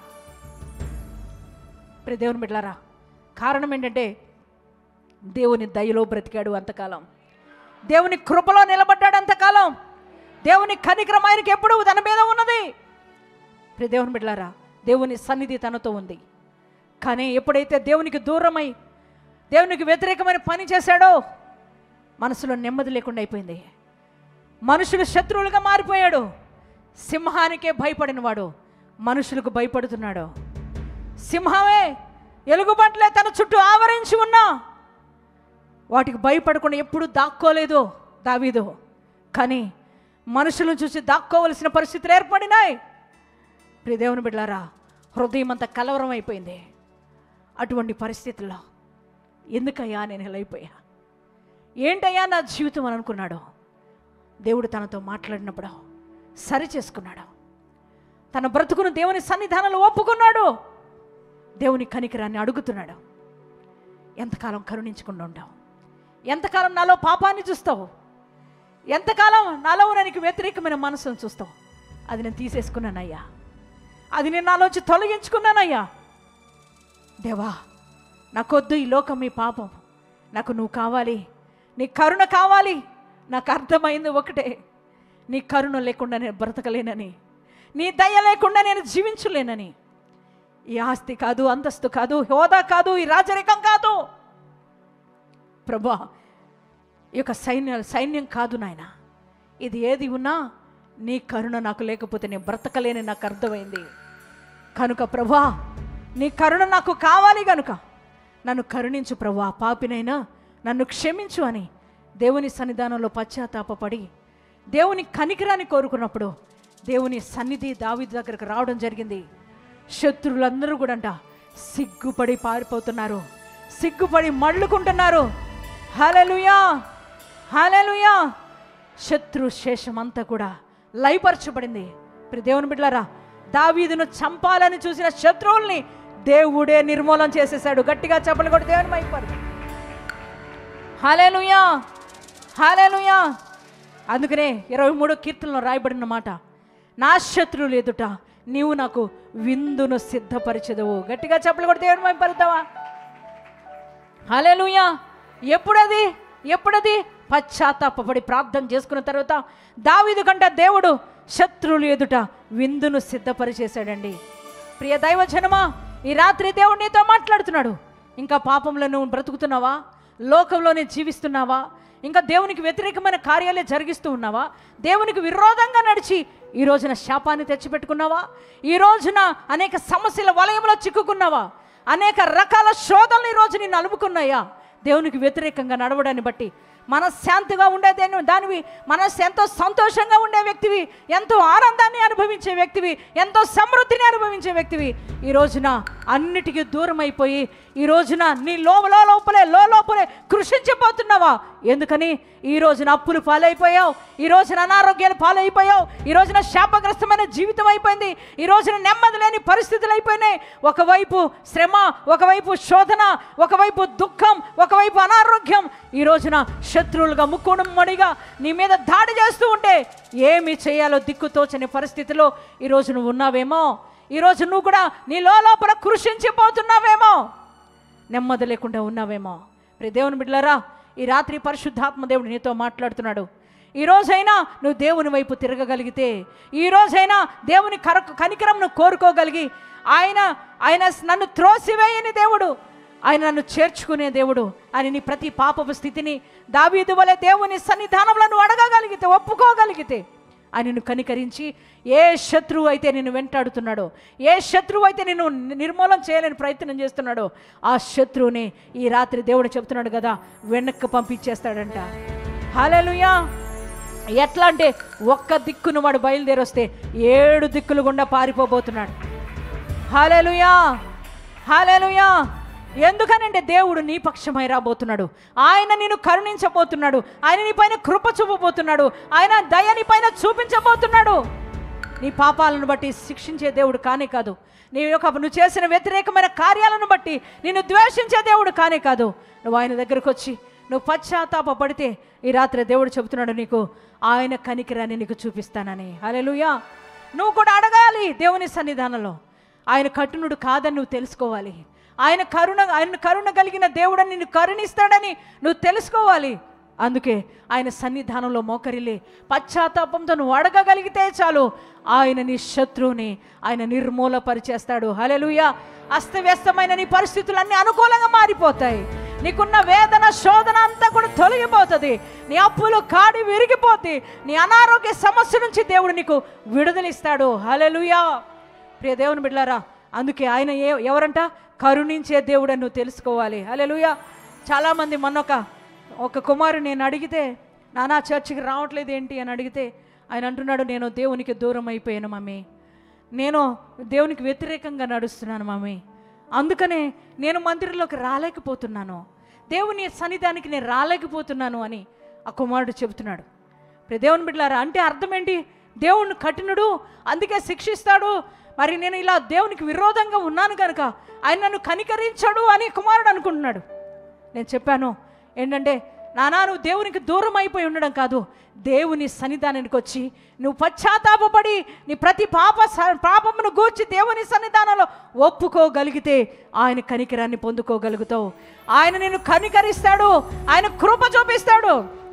ప్రియ దేవుని బిడ్డలారా కారణం ఏంటంటే దేవుని దయలో బ్రతికాడు అంతకాలం దేవుని కృపలో నిలబడ్డాడు అంతకాలం దేవుని కనికరం ఆయనకి ఎప్పుడూ తన మీద ఉన్నది ప్రియ దేవుని బిడ్డలారా దేవుని సన్నిధి తనతో ఉంది కానీ ఎప్పుడైతే దేవునికి దూరమై దేవునికి వ్యతిరేకమైన పని చేశాడో మనసులో నెమ్మది లేకుండా అయిపోయింది మనుషులు శత్రువులుగా మారిపోయాడు సింహానికే భయపడినవాడు మనుషులకు భయపడుతున్నాడు సింహమే ఎలుగుబంట్లే తన చుట్టూ ఆవరించి ఉన్నా వాటికి భయపడకుండా ఎప్పుడు దాక్కోలేదు దావీదు కానీ మనుషులను చూసి దాక్కోవలసిన పరిస్థితులు ఏర్పడినాయి ప్రియదేవుని బిడ్డారా హృదయం అంతా కలవరం అయిపోయింది అటువంటి పరిస్థితుల్లో ఎందుకయ్యా నేను ఇలా అయిపోయా ఏంటయ్యా నా జీవితం అని అనుకున్నాడు దేవుడు తనతో మాట్లాడినప్పుడు సరి చేసుకున్నాడు తన బ్రతుకును దేవుని సన్నిధానంలో ఒప్పుకున్నాడు దేవుని కనికరాన్ని అడుగుతున్నాడు ఎంతకాలం కరుణించకుండా ఉండవు ఎంతకాలం నాలో పాపాన్ని చూస్తావు ఎంతకాలం నాలో నాకు వ్యతిరేకమైన మనసును చూస్తావు అది నేను తీసేసుకున్నానయ్యా అది నేను నాలోంచి తొలగించుకున్నానయ్యా దేవా నాకొద్దు ఈ లోకం ఈ పాపం నాకు నువ్వు కావాలి నీ కరుణ కావాలి నాకు అర్థమైంది ఒకటే నీ కరుణ లేకుండా నేను బ్రతకలేనని నీ దయ లేకుండా నేను జీవించలేనని ఈ ఆస్తి కాదు అంతస్తు కాదు హోదా కాదు ఈ రాజరికం కాదు ప్రభా ఈ యొక్క సైన్య సైన్యం కాదు నాయన ఇది ఏది ఉన్నా నీ కరుణ నాకు లేకపోతే నేను బ్రతకలేని నాకు అర్థమైంది కనుక ప్రభా నీ కరుణ నాకు కావాలి గనుక నన్ను కరుణించు ప్రభా పాపినైనా నన్ను క్షమించు అని దేవుని సన్నిధానంలో పశ్చాత్తాపపడి దేవుని కనికరాన్ని కోరుకున్నప్పుడు దేవుని సన్నిధి దావీదు దగ్గరకు రావడం జరిగింది శత్రువులందరూ కూడా అంట సిగ్గుపడి పారిపోతున్నారు సిగ్గుపడి మళ్ళుకుంటున్నారు హలలుయా హలలుయా శత్రు శేషమంతా కూడా లయపరచబడింది ఇప్పుడు దేవుని బిడ్డలారా దావీదును చంపాలని చూసిన శత్రువుల్ని దేవుడే నిర్మూలన చేసేసాడు గట్టిగా చెప్పలు కూడా దేవుని మైపరు హాలేలుయా హాలేలుయా అందుకనే ఇరవై మూడో కీర్తనలో రాయబడిన మాట నా శత్రువులు ఎదుట నీవు నాకు విందును సిద్ధపరిచదవు గట్టిగా చెప్పలు కూడా దేవుని మైపరుద్దావా హలేలుయా ఎప్పుడది ఎప్పుడది పశ్చాత్తాపడి ప్రార్థన చేసుకున్న తర్వాత దావీదు కంట దేవుడు శత్రువులు ఎదుట విందును సిద్ధపరిచేశాడండి ప్రియ దైవజనమా ఈ రాత్రి దేవుడు నీతో మాట్లాడుతున్నాడు ఇంకా పాపంలో నువ్వు బ్రతుకుతున్నావా లోకంలోనే జీవిస్తున్నావా ఇంకా దేవునికి వ్యతిరేకమైన కార్యాలే జరిగిస్తూ ఉన్నావా దేవునికి విరోధంగా నడిచి ఈ రోజున శాపాన్ని తెచ్చిపెట్టుకున్నావా ఈ రోజున అనేక సమస్యల వలయంలో చిక్కుకున్నావా అనేక రకాల శోధనలు ఈరోజు నిన్ను అలుముకున్నాయా దేవునికి వ్యతిరేకంగా నడవడాన్ని బట్టి మనశ్శాంతిగా ఉండే దేని దానివి మనస్సు ఎంతో సంతోషంగా ఉండే వ్యక్తివి ఎంతో ఆనందాన్ని అనుభవించే వ్యక్తివి ఎంతో సమృద్ధిని అనుభవించే వ్యక్తివి ఈ రోజున అన్నిటికీ దూరం అయిపోయి ఈ రోజున నీ లోపల లోపలే లో లోపలే కృషించిపోతున్నావా ఎందుకని ఈ రోజున అప్పులు పాలైపోయావు ఈ రోజున అనారోగ్యాలు పాలైపోయావు ఈ రోజున శాపగ్రస్తమైన జీవితం అయిపోయింది ఈ రోజున నెమ్మది లేని పరిస్థితులు అయిపోయినాయి ఒకవైపు శ్రమ ఒకవైపు శోధన ఒకవైపు దుఃఖం ఒకవైపు అనారోగ్యం ఈ రోజున శత్రువులుగా ముక్కుడుమ్మడిగా నీ మీద దాడి చేస్తూ ఉంటే ఏమి చేయాలో దిక్కుతోచని పరిస్థితిలో ఈరోజు నువ్వు ఉన్నావేమో ఈరోజు నువ్వు కూడా నీ లోపల కృషించిపోతున్నావేమో నెమ్మది లేకుండా ఉన్నావేమో ప్రియ దేవుని బిడ్డలారా ఈ రాత్రి పరిశుద్ధాత్మ దేవుడు నీతో మాట్లాడుతున్నాడు ఈ రోజైనా నువ్వు దేవుని వైపు తిరగగలిగితే ఈ రోజైనా దేవుని కర కనికరంను కోరుకోగలిగి ఆయన ఆయన నన్ను త్రోసివేయని దేవుడు ఆయన నన్ను చేర్చుకునే దేవుడు అని నీ ప్రతి పాపపు స్థితిని దావీదు వలె దేవుని సన్నిధానంలో నువ్వు అడగగలిగితే ఒప్పుకోగలిగితే ఆయనను కనికరించి ఏ శత్రువు అయితే నిన్ను వెంటాడుతున్నాడో ఏ శత్రువు అయితే నిన్ను నిర్మూలన చేయాలని ప్రయత్నం చేస్తున్నాడో ఆ శత్రువుని ఈ రాత్రి దేవుడు చెప్తున్నాడు కదా వెనక్కి పంపించేస్తాడంట హల్లెలూయా ఎట్లా అంటే ఒక్క దిక్కును వాడు బయలుదేరి వస్తే ఏడు దిక్కులు గుండా పారిపోబోతున్నాడు హాలేలుయా హాలేలుయా ఎందుకనంటే దేవుడు నీ పక్షమై రాబోతున్నాడు ఆయన నిన్ను కరుణించబోతున్నాడు ఆయన నీ పైన కృప చూపబోతున్నాడు ఆయన దయ నీ పైన చూపించబోతున్నాడు నీ పాపాలను బట్టి శిక్షించే దేవుడు కానే కాదు నీ యొక్క నువ్వు చేసిన వ్యతిరేకమైన కార్యాలను బట్టి నిన్ను ద్వేషించే దేవుడు కానే కాదు నువ్వు ఆయన దగ్గరకు వచ్చి నువ్వు పశ్చాత్తాప పడితే ఈ రాత్రి దేవుడు చెబుతున్నాడు నీకు ఆయన కనికిరాన్ని నీకు చూపిస్తానని హల్లెలూయా నువ్వు కూడా అడగాలి దేవుని సన్నిధానంలో ఆయన కఠినుడు కాదని నువ్వు తెలుసుకోవాలి ఆయన కరుణ ఆయన కరుణ కలిగిన దేవుడని నిన్ను కరుణిస్తాడని నువ్వు తెలుసుకోవాలి అందుకే ఆయన సన్నిధానంలో మోకరిల్లి పశ్చాత్తాపంతో నువ్వు అడగగలిగితే చాలు ఆయన నీ శత్రువుని ఆయన నిర్మూలపరిచేస్తాడు హలెలుయ అస్తవ్యస్తమైన నీ పరిస్థితులన్నీ అనుకూలంగా మారిపోతాయి నీకున్న వేదన శోధన అంతా కూడా తొలగిపోతుంది నీ అప్పులు కాడి విరిగిపోతే నీ అనారోగ్య సమస్య నుంచి దేవుడు నీకు విడుదలిస్తాడు హలెలుయా ప్రియ దేవుని బిడ్డారా అందుకే ఆయన ఏ ఎవరంట కరుణించే దేవుడు నువ్వు తెలుసుకోవాలి హల్లెలూయా చాలామంది మొన్న ఒక ఒక కుమారు నేను అడిగితే నానా చర్చికి రావట్లేదు ఏంటి అని అడిగితే ఆయన అంటున్నాడు నేను దేవునికి దూరం అయిపోయాను మమ్మీ నేను దేవునికి వ్యతిరేకంగా నడుస్తున్నాను మమ్మీ అందుకనే నేను మందిరంలోకి రాలేకపోతున్నాను దేవుని సన్నిధానికి నేను రాలేకపోతున్నాను అని ఆ కుమారుడు చెబుతున్నాడు ఇప్పుడు దేవుని బిడ్డలారా అంటే అర్థం ఏంటి దేవుణ్ణి కఠినుడు అందుకే శిక్షిస్తాడు మరి నేను ఇలా దేవునికి విరోధంగా ఉన్నాను కనుక ఆయన నన్ను కనికరించడు అని కుమారుడు అనుకుంటున్నాడు నేను చెప్పాను ఏంటంటే నానా నువ్వు దేవునికి దూరం అయిపోయి ఉండడం కాదు దేవుని సన్నిధానానికి వచ్చి నువ్వు పశ్చాత్తాపపడి నీ ప్రతి పాప స- పాపమును గూర్చి దేవుని సన్నిధానంలో ఒప్పుకోగలిగితే ఆయన కనికరాన్ని పొందుకోగలుగుతావు ఆయన నిన్ను కనికరిస్తాడు ఆయన కృప చూపిస్తాడు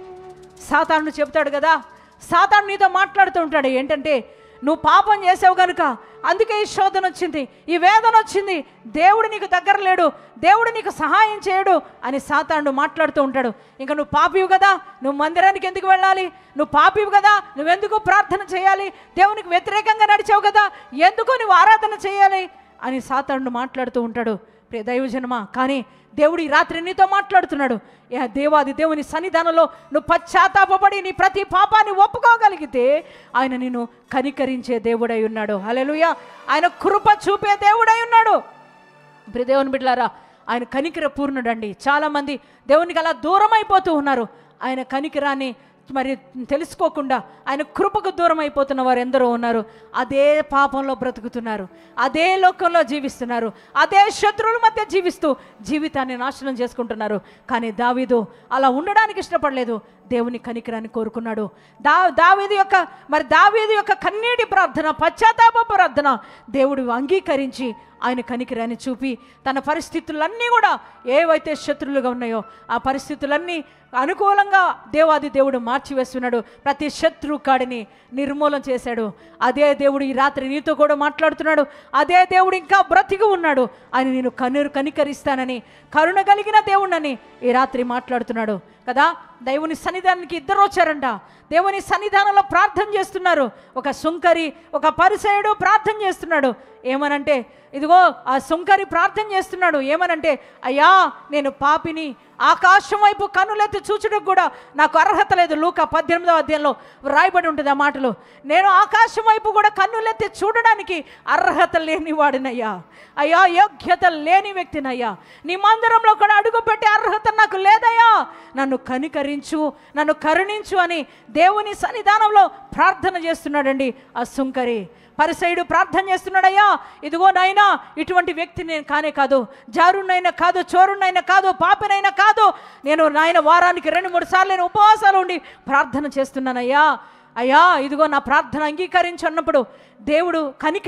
సాతాను చెప్తాడు కదా సాతాను నీతో మాట్లాడుతూ ఉంటాడు ఏంటంటే నువ్వు పాపం చేసావు గనుక అందుకే ఈ శోధన వచ్చింది ఈ వేదన వచ్చింది దేవుడు నీకు దగ్గర లేడు దేవుడు నీకు సహాయం చేయడు అని సాతానుడు మాట్లాడుతూ ఉంటాడు ఇంకా నువ్వు పాపివు కదా నువ్వు మందిరానికి ఎందుకు వెళ్ళాలి నువ్వు పాపివు కదా నువ్వెందుకు ప్రార్థన చేయాలి దేవునికి వ్యతిరేకంగా నడిచావు కదా ఎందుకు నువ్వు ఆరాధన చేయాలి అని సాతానుడు మాట్లాడుతూ ఉంటాడు ప్రియ దైవజనమా కానీ దేవుడు ఈ రాత్రి నీతో మాట్లాడుతున్నాడు ఏ దేవాది దేవుని సన్నిధానంలో నువ్వు పశ్చాత్తాపడి నీ ప్రతి పాపాన్ని ఒప్పుకోగలిగితే ఆయన నిన్ను కనికరించే దేవుడై ఉన్నాడు హల్లెలూయా ఆయన కృప చూపే దేవుడై ఉన్నాడు ఇప్పుడు దేవుని బిడ్డలారా ఆయన కనికర పూర్ణుడండి చాలామంది దేవునికి అలా దూరం అయిపోతూ ఉన్నారు ఆయన కనికరాన్ని మరి తెలుసుకోకుండా ఆయన కృపకు దూరం అయిపోతున్న వారు ఎందరో ఉన్నారు అదే పాపంలో బ్రతుకుతున్నారు అదే లోకంలో జీవిస్తున్నారు అదే శత్రువుల మధ్య జీవిస్తూ జీవితాన్ని నాశనం చేసుకుంటున్నారు కానీ దావీదు అలా ఉండడానికి ఇష్టపడలేదు దేవుని కనికరాన్ని కోరుకున్నాడు దా దావీదు యొక్క మరి దావీదు యొక్క కన్నీటి ప్రార్థన పశ్చాత్తాప ప్రార్థన దేవుడు అంగీకరించి ఆయన కనికరాన్ని చూపి తన పరిస్థితులన్నీ కూడా ఏవైతే శత్రువులుగా ఉన్నాయో ఆ పరిస్థితులన్నీ అనుకూలంగా దేవాది దేవుడు మార్చివేస్తున్నాడు ప్రతి శత్రు కాడిని నిర్మూలన చేశాడు అదే దేవుడు ఈ రాత్రి నీతో కూడా మాట్లాడుతున్నాడు అదే దేవుడు ఇంకా బ్రతికి ఉన్నాడు ఆయన నేను కనురు కనికరిస్తానని కరుణ కలిగిన దేవుణ్ణని ఈ రాత్రి మాట్లాడుతున్నాడు కదా దేవుని సన్నిధానానికి ఇద్దరు వచ్చారంట దేవుని సన్నిధానంలో ప్రార్థన చేస్తున్నారు ఒక సుంకరి ఒక పరిసయుడు ప్రార్థన చేస్తున్నాడు ఏమనంటే ఇదిగో ఆ సుంకరి ప్రార్థన చేస్తున్నాడు ఏమనంటే అయ్యా నేను పాపిని ఆకాశం వైపు కన్నులెత్తి చూచుటకు కూడా నాకు అర్హత లేదు లూక పద్దెనిమిదవ అధ్యాయంలో రాయబడి ఉంటుంది ఆ మాటలు నేను ఆకాశం వైపు కూడా కన్నులెత్తి చూడడానికి అర్హత లేని వాడినయ్యా అయ్యా యోగ్యత లేని వ్యక్తినయ్యా నీ మందిరంలో కూడా అడుగుపెట్టే అర్హత నాకు లేదయ్యా నన్ను కనికరించు నన్ను కరుణించు అని దేవుని సన్నిధానంలో ప్రార్థన చేస్తున్నాడండి ఆ సుంకరి పరిసయుడు ప్రార్థన చేస్తున్నాడయ్యా ఇదిగో నాయనా ఇటువంటి వ్యక్తి నేను కానే కాదు జారునైనా కాదు చోరునైనా కాదు పాపినైనా కాదు నేను నాయన వారానికి రెండు మూడు సార్లు నేను ఉపవాసాలు ఉండి ప్రార్థన చేస్తున్నానయ్యా అయ్యా ఇదిగో నా ప్రార్థన అంగీకరించి అన్నప్పుడు దేవుడు కనికరం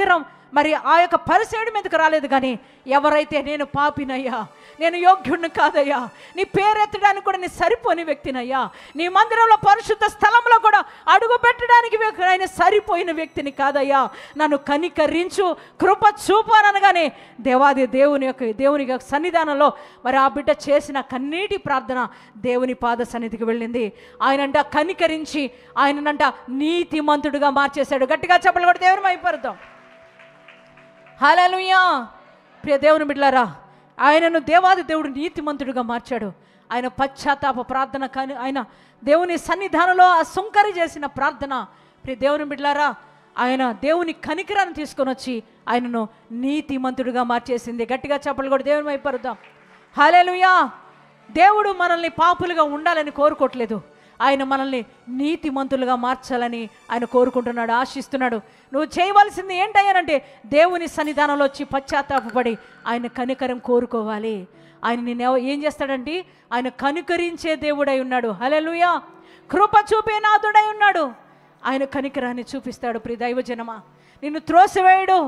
మరి ఆ యొక్క పరిసేడు మీదకు రాలేదు కానీ ఎవరైతే నేను పాపినయ్యా నేను యోగ్యుడిని కాదయ్యా నీ పేరెత్తడానికి కూడా నీ సరిపోని వ్యక్తినయ్యా నీ మందిరంలో పరిశుద్ధ స్థలంలో కూడా అడుగు పెట్టడానికి వ్యక్తి- ఆయన సరిపోయిన వ్యక్తిని కాదయ్యా నన్ను కనికరించు కృప చూపాననగానే దేవాది దేవుని యొక్క దేవుని యొక్క సన్నిధానంలో మరి ఆ బిడ్డ చేసిన కన్నీటి ప్రార్థన దేవుని పాద సన్నిధికి వెళ్ళింది ఆయనంట కనికరించి ఆయనంట నీతిమంతుడుగా మార్చేశాడు గట్టిగా చెప్పలు కూడా దేవుని మైపరుద్దాం హల్లెలూయా ప్రియ దేవుని బిడ్డలారా ఆయనను దేవాది దేవుడు నీతిమంతుడిగా మార్చాడు ఆయన పశ్చాత్తాప ప్రార్థన కానీ ఆయన దేవుని సన్నిధానంలో ఆ సుంకరి చేసిన ప్రార్థన ప్రియ దేవుని బిడ్డలారా ఆయన దేవుని కనికరాన్ని తీసుకొని వచ్చి ఆయనను నీతిమంతుడిగా మార్చేసింది గట్టిగా చెప్పలు కూడా దేవుని వైపరుద్దాం హల్లెలూయా దేవుడు మనల్ని పాపులుగా ఉండాలని కోరుకోవట్లేదు ఆయన మనల్ని నీతిమంతులుగా మార్చాలని ఆయన కోరుకుంటున్నాడు ఆశిస్తున్నాడు నువ్వు చేయవలసింది ఏంటయ్యానంటే దేవుని సన్నిధానంలో వచ్చి పశ్చాత్తాపడి ఆయన కనికరం కోరుకోవాలి ఆయన నేను ఏం చేస్తాడంటే ఆయన కనికరించే దేవుడై ఉన్నాడు హలెలుయా కృప చూపే నాథుడై ఉన్నాడు ఆయన కనికరాన్ని చూపిస్తాడు ప్రియ దైవజనమా నిన్ను త్రోసివేయడు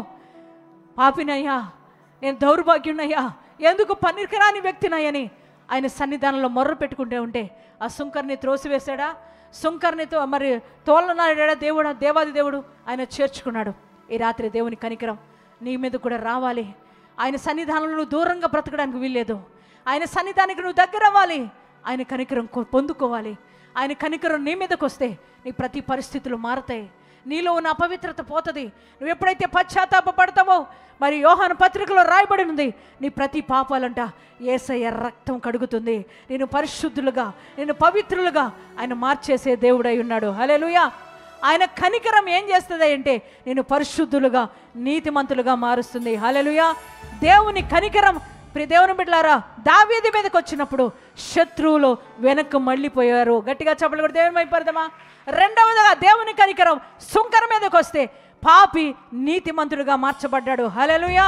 పాపినయ్యా నేను దౌర్భాగ్యునయ్యా ఎందుకు పనికిరాని వ్యక్తినయ్యని ఆయన సన్నిధానంలో మొర్ర పెట్టుకుంటే ఉంటే ఆ సుంకర్ని త్రోసివేశాడా సుంకర్ని తో మరి తోలనాడా దేవుడు దేవాది దేవుడు ఆయన చేర్చుకున్నాడు ఈ రాత్రి దేవుని కనికరం నీ మీద కూడా రావాలి ఆయన సన్నిధానంలో నువ్వు దూరంగా బ్రతకడానికి వీల్లేదు ఆయన సన్నిధానికి నువ్వు దగ్గర అవ్వాలి ఆయన కనికరం కొ- పొందుకోవాలి ఆయన కనికరం నీ మీదకి వస్తే నీ ప్రతి పరిస్థితులు మారతాయి నీలో ఉన్న అపవిత్రత పోతుంది నువ్వు ఎప్పుడైతే పశ్చాత్తాప పడతావో మరి యోహాను పత్రికలో రాయబడి ఉంది నీ ప్రతి పాపాలంట ఏసయ్య రక్తం కడుగుతుంది నేను పరిశుద్ధులుగా నేను పవిత్రులుగా ఆయన మార్చేసే దేవుడై ఉన్నాడు హల్లెలూయా ఆయన కనికరం ఏం చేస్తుంది అంటే నేను పరిశుద్ధులుగా నీతిమంతులుగా మారుస్తుంది హల్లెలూయా దేవుని కనికరం ప్రియ దేవుని బిడ్డలారా దావీది మీదకి వచ్చినప్పుడు శత్రువులు వెనక్కు మళ్ళీపోయారు గట్టిగా చెప్పలు కూడా దేవుని అయిపోదమా రెండవదిగా దేవుని కనికరం సుంకర మీదకి వస్తే పాపి నీతిమంతుడుగా మార్చబడ్డాడు హలెలుయా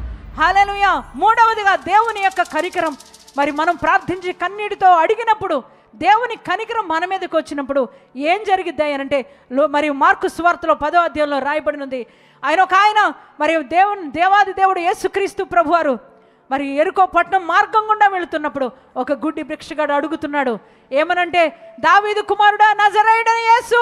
హలెలుయా మూడవదిగా దేవుని యొక్క కనికరం మరి మనం ప్రార్థించి కన్నీటితో అడిగినప్పుడు దేవుని కనికరం మన మీదకి వచ్చినప్పుడు ఏం జరిగిద్ది అని అంటే లో- మరియు మార్కు సువార్తలో పదో అధ్యాయంలో రాయబడి ఉంది ఆయన ఒక ఆయన మరియు దేవుని దేవాది దేవుడు యేసుక్రీస్తు ప్రభువారు మరి ఎరుకో పట్నం మార్గం గుండా వెళుతున్నప్పుడు ఒక గుడ్డి భిక్షగాడు అడుగుతున్నాడు ఏమనంటే దావీదు కుమారుడా నజరైడని యేసు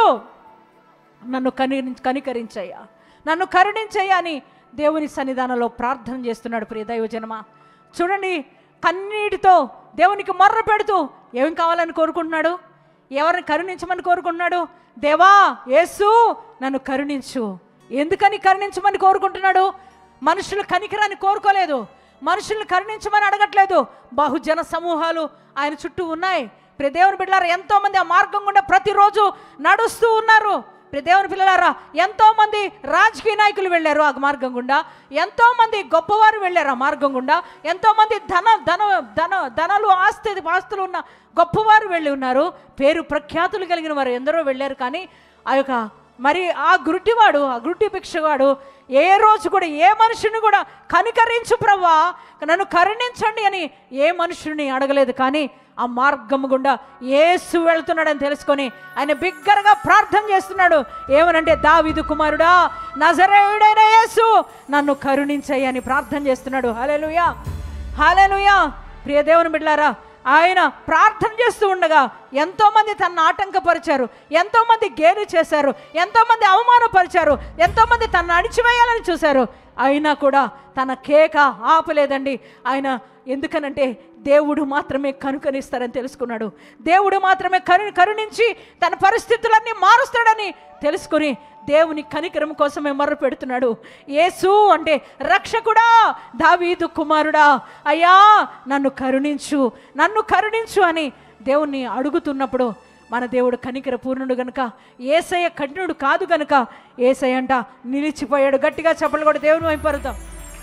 నన్ను కని కనికరించయ్యా నన్ను కరుణించయ్యా అని దేవుని సన్నిధానంలో ప్రార్థన చేస్తున్నాడు ప్రియ దైవజనమా చూడండి కన్నీటితో దేవునికి మొర్ర పెడుతూ ఏం కావాలని కోరుకుంటున్నాడు ఎవరిని కరుణించమని కోరుకుంటున్నాడు దేవా యేసు నన్ను కరుణించు ఎందుకని కరుణించమని కోరుకుంటున్నాడు మనుషులు కనికరాన్ని కోరుకోలేదు మనుషుల్ని కరుణించమని అడగట్లేదు బహుజన సమూహాలు ఆయన చుట్టూ ఉన్నాయి ప్రియ దేవుని బిడ్డలారా ఎంతో మంది ఆ మార్గం గుండా ప్రతిరోజు నడుస్తూ ఉన్నారు ప్రియ దేవుని పిల్లలారా ఎంతో మంది రాజకీయ నాయకులు వెళ్ళారు ఆ మార్గం గుండా ఎంతో మంది గొప్పవారు వెళ్ళారు ఆ మార్గం గుండా ఎంతో మంది ధన ధన ధన ధనలు ఆస్తి ఆస్తులు ఉన్న గొప్పవారు వెళ్ళి ఉన్నారు పేరు ప్రఖ్యాతులు కలిగిన వారు ఎందరో వెళ్ళారు కానీ ఆ యొక్క మరి ఆ గుడ్డివాడు ఆ గుడ్డి భిక్షవాడు ఏ రోజు కూడా ఏ మనుషుని కూడా కనికరించు ప్రవ్వా నన్ను కరుణించండి అని ఏ మనుషుని అడగలేదు కానీ ఆ మార్గం గుండా ఏసు వెళ్తున్నాడని తెలుసుకొని ఆయన బిగ్గరగా ప్రార్థన చేస్తున్నాడు ఏమనంటే దావిదు కుమారుడా నజరేయుడైన యేసు నన్ను కరుణించయ్య అని ప్రార్థన చేస్తున్నాడు హల్లెలూయా హల్లెలూయా ప్రియ దేవుని బిడ్డలారా ఆయన ప్రార్థన చేస్తూ ఉండగా ఎంతోమంది తనను ఆటంకపరిచారు ఎంతోమంది గేలి చేశారు ఎంతోమంది అవమానపరిచారు ఎంతోమంది తనను అణిచివేయాలని చూశారు అయినా కూడా తన కేక ఆపలేదండి ఆయన ఎందుకనంటే దేవుడు మాత్రమే కనుకనిస్తారని తెలుసుకున్నాడు దేవుడు మాత్రమే కరు కరుణించి తన పరిస్థితులన్నీ మారుస్తాడని తెలుసుకుని దేవుని కనికరం కోసమే మొర్ర పెడుతున్నాడు యేసు అంటే రక్షకుడా దావీదు కుమారుడా అయ్యా నన్ను కరుణించు నన్ను కరుణించు అని దేవుణ్ణి అడుగుతున్నప్పుడు మన దేవుడు కనికర పూర్ణుడు గనుక ఏసయ్య కఠినుడు కాదు గనుక ఏసయ్య అంట నిలిచిపోయాడు గట్టిగా చెప్పలు కూడా దేవుని వైపరుతాం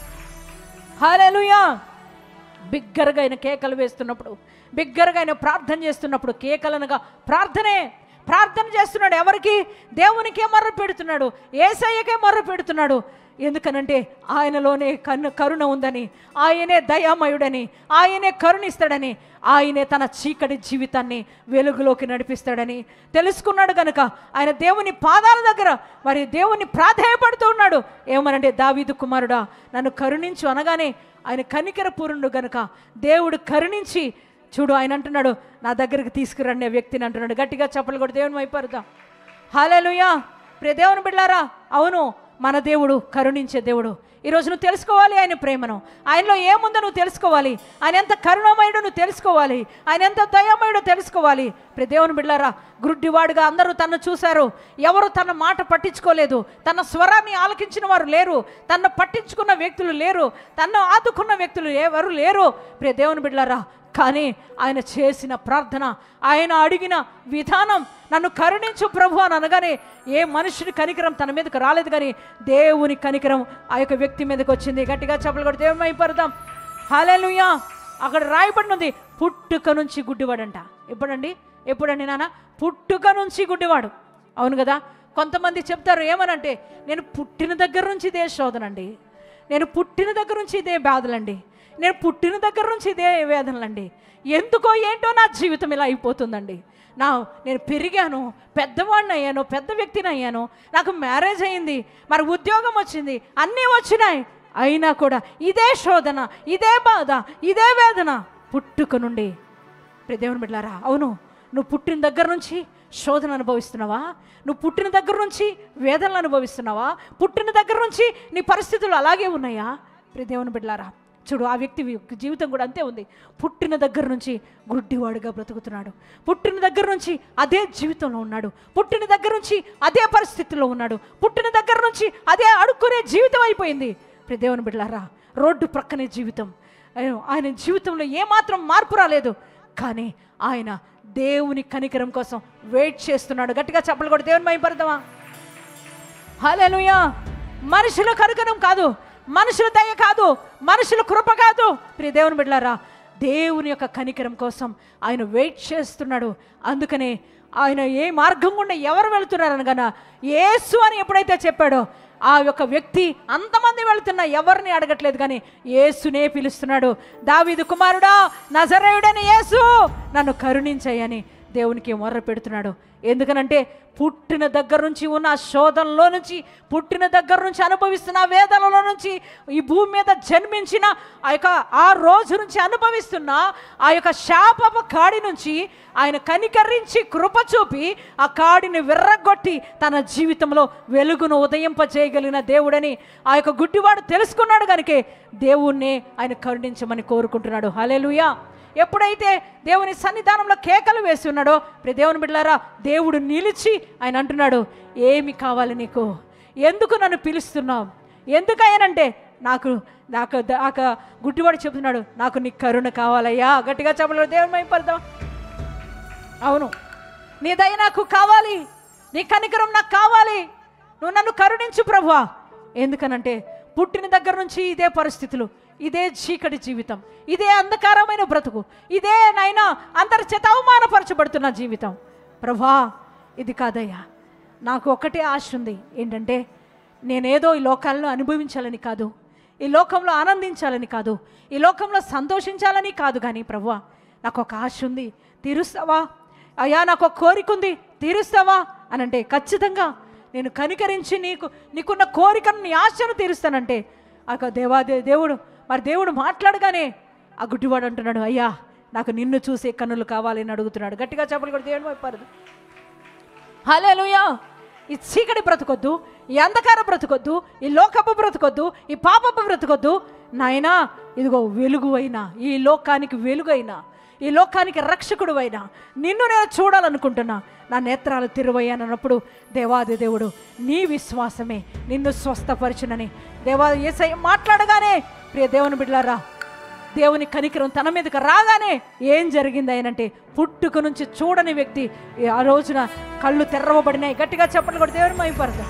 హాలేలుయా బిగ్గరగా ఆయన కేకలు వేస్తున్నప్పుడు బిగ్గరగా ఆయన ప్రార్థన చేస్తున్నప్పుడు కేకలనగా ప్రార్థనే ప్రార్థన చేస్తున్నాడు ఎవరికి దేవునికే మొర్ర పెడుతున్నాడు ఏసయ్యకే మొర్ర పెడుతున్నాడు ఎందుకనంటే ఆయనలోనే కన్ను కరుణ ఉందని ఆయనే దయామయుడని ఆయనే కరుణిస్తాడని ఆయనే తన చీకటి జీవితాన్ని వెలుగులోకి నడిపిస్తాడని తెలుసుకున్నాడు గనుక ఆయన దేవుని పాదాల దగ్గర మరి దేవుని ప్రాధేయపడుతూ ఉన్నాడు ఏమనంటే దావీదు కుమారుడా నన్ను కరుణించు అనగానే ఆయన కనికర పూర్ణుడు గనుక దేవుడు కరుణించి చూడు ఆయన అంటున్నాడు నా దగ్గరికి తీసుకురండి ఆ వ్యక్తిని అంటున్నాడు గట్టిగా చెప్పలు కూడా దేవుని వైపరుదాం హాలేలుయా ప్రియ దేవుని బిడ్డారా అవును మన దేవుడు కరుణించే దేవుడు ఈరోజు నువ్వు తెలుసుకోవాలి ఆయన ప్రేమను ఆయనలో ఏముందో నువ్వు తెలుసుకోవాలి ఆయన ఎంత కరుణమయుడో నువ్వు తెలుసుకోవాలి ఆయన ఎంత దయామయుడో తెలుసుకోవాలి ప్రియ దేవుని బిడ్డారా గుడ్డివాడుగా అందరూ తను చూశారు ఎవరు తన మాట పట్టించుకోలేదు తన స్వరాన్ని ఆలకించిన వారు లేరు తన్ను పట్టించుకున్న వ్యక్తులు లేరు తన్ను ఆదుకున్న వ్యక్తులు ఎవరు లేరు ప్రియ దేవుని బిడ్డారా కానీ ఆయన చేసిన ప్రార్థన ఆయన అడిగిన విధానం నన్ను కరుణించు ప్రభు అని అనగానే ఏ మనుషుని కనికరం తన మీదకి రాలేదు కానీ దేవుని కనికరం ఆ యొక్క వ్యక్తి మీదకి వచ్చింది గట్టిగా చెప్పలు కూడా దేవుని అయిపోదాం హాలేలుయా అక్కడ రాయబడి ఉంది పుట్టుక నుంచి గుడ్డివాడంట ఎప్పుడండి ఎప్పుడండి నాన్న పుట్టుక నుంచి గుడ్డివాడు అవును కదా కొంతమంది చెప్తారు ఏమనంటే నేను పుట్టిన దగ్గర నుంచి ఇదే శోధనండి నేను పుట్టిన దగ్గర నుంచి ఇదే బాధలండి నేను పుట్టిన దగ్గర నుంచి ఇదే వేదనలండి ఎందుకో ఏంటో నా జీవితం ఇలా అయిపోతుందండి నా నేను పెరిగాను పెద్దవాడిని అయ్యాను పెద్ద వ్యక్తిని అయ్యాను నాకు మ్యారేజ్ అయింది మరి ఉద్యోగం వచ్చింది అన్నీ వచ్చినాయి అయినా కూడా ఇదే శోధన ఇదే బాధ ఇదే వేదన పుట్టుక నుండి ప్రియ దేవుని బిడ్డారా అవును నువ్వు పుట్టిన దగ్గర నుంచి శోధన అనుభవిస్తున్నావా నువ్వు పుట్టిన దగ్గర నుంచి వేదనలు అనుభవిస్తున్నావా పుట్టిన దగ్గర నుంచి నీ పరిస్థితులు అలాగే ఉన్నాయా ప్రియ దేవుని బిడ్డారా చూడు ఆ వ్యక్తి యొక్క జీవితం కూడా అంతే ఉంది పుట్టిన దగ్గర నుంచి గుడ్డివాడుగా బ్రతుకుతున్నాడు పుట్టిన దగ్గర నుంచి అదే జీవితంలో ఉన్నాడు పుట్టిన దగ్గర నుంచి అదే పరిస్థితిలో ఉన్నాడు పుట్టిన దగ్గర నుంచి అదే అడుక్కునే జీవితం అయిపోయింది ప్రియ దేవుని బిడ్డారా రోడ్డు ప్రక్కనే జీవితం ఆయన- ఆయన జీవితంలో ఏమాత్రం మార్పు రాలేదు కానీ ఆయన దేవుని కనికరం కోసం వెయిట్ చేస్తున్నాడు గట్టిగా చెప్పలు కూడా దేవుని మైపడదామా హల్లెలూయా మనుషుల కనుకనం కాదు మనుషుల దయ కాదు మనుషుల కృప కాదు ప్రియ దేవుని బిడ్డారా దేవుని యొక్క కనికరం కోసం ఆయన వెయిట్ చేస్తున్నాడు అందుకనే ఆయన ఏ మార్గం గుండా ఎవరు వెళుతున్నారు అనగా యేసు అని ఎప్పుడైతే చెప్పాడో ఆ యొక్క వ్యక్తి అంతమంది వెళుతున్నా ఎవరిని అడగట్లేదు కానీ యేసునే పిలుస్తున్నాడు దావీదు కుమారుడా నజరేయుడని యేసు నన్ను కరుణించయ్యని దేవునికి మొర్ర పెడుతున్నాడు ఎందుకనంటే పుట్టిన దగ్గర నుంచి ఉన్న ఆ శోధనలో నుంచి పుట్టిన దగ్గర నుంచి అనుభవిస్తున్న ఆ వేదనలో నుంచి ఈ భూమి మీద జన్మించిన ఆ యొక్క ఆ రోజు నుంచి అనుభవిస్తున్న ఆ యొక్క శాపపు కాడి నుంచి ఆయన కనికరించి కృప చూపి ఆ కాడిని విర్రగొట్టి తన జీవితంలో వెలుగును ఉదయింపజేయగలిగిన దేవుడని ఆ యొక్క గుడ్డివాడు తెలుసుకున్నాడు కనుకే దేవుణ్ణి ఆయన కరుణించమని కోరుకుంటున్నాడు హల్లెలూయా ఎప్పుడైతే దేవుని సన్నిధానంలో కేకలు వేసి ఉన్నాడో ప్రియ దేవుని బిడ్డలారా దేవుడు నిలిచి ఆయన అంటున్నాడు ఏమి కావాలి నీకు ఎందుకు నన్ను పిలుస్తున్నావు ఎందుకు ఆయనంటే నాకు నాకు నాకు గుడ్డివాడు చెబుతున్నాడు నాకు నీ కరుణ కావాలయ్యా గట్టిగా చెప్పలేదు దేవుని మైపడదాం అవును నీ దయ నాకు కావాలి నీ కనికరం నాకు కావాలి నువ్వు నన్ను కరుణించు ప్రభువా ఎందుకనంటే పుట్టిన దగ్గర నుంచి ఇదే పరిస్థితులు ఇదే చీకటి జీవితం ఇదే అంధకారమైన బ్రతుకు ఇదే నైనా అందరి చేత అవమానపరచబడుతున్న జీవితం ప్రభా ఇది కాదయ్యా నాకు ఒకటే ఆశ ఉంది ఏంటంటే నేనేదో ఈ లోకాలను అనుభవించాలని కాదు ఈ లోకంలో ఆనందించాలని కాదు ఈ లోకంలో సంతోషించాలని కాదు కానీ ప్రభువా నాకు ఒక ఆశ ఉంది తీరుస్తావా అయ్యా నాకు ఒక కోరిక ఉంది తీరుస్తావా అని అంటే ఖచ్చితంగా నేను కనికరించి నీకు నీకున్న కోరికను నీ ఆశను తీరుస్తానంటే ఆ యొక్క దేవా దే- దేవుడు మరి దేవుడు మాట్లాడగానే ఆ గుడ్డివాడు అంటున్నాడు అయ్యా నాకు నిన్ను చూసే కన్నులు కావాలని అడుగుతున్నాడు గట్టిగా చెప్పలు కూడా దేవుడు వైపారు హలేలుయా ఈ చీకటి బ్రతకొద్దు ఈ అంధకార బ్రతకొద్దు ఈ లోకపు బ్రతకొద్దు ఈ పాపపు బ్రతకొద్దు నాయనా ఇదిగో వెలుగు అయినా ఈ లోకానికి వెలుగైనా ఈ లోకానికి రక్షకుడు అయినా నిన్ను నేను చూడాలనుకుంటున్నా నా నేత్రాలు తిరువయ్యానన్నప్పుడు దేవాది దేవుడు నీ విశ్వాసమే నిన్ను స్వస్థపరచునని దేవా ఏసై మాట్లాడగానే ప్రియ దేవుని బిడ్డలారా దేవుని కనికరం తన మీదకి రాగానే ఏం జరిగింది ఆయనంటే పుట్టుక నుంచి చూడని వ్యక్తి ఈ ఆ రోజున కళ్ళు తెరవబడినాయి గట్టిగా చెప్పండి కూడా దేవుని మైపడతాం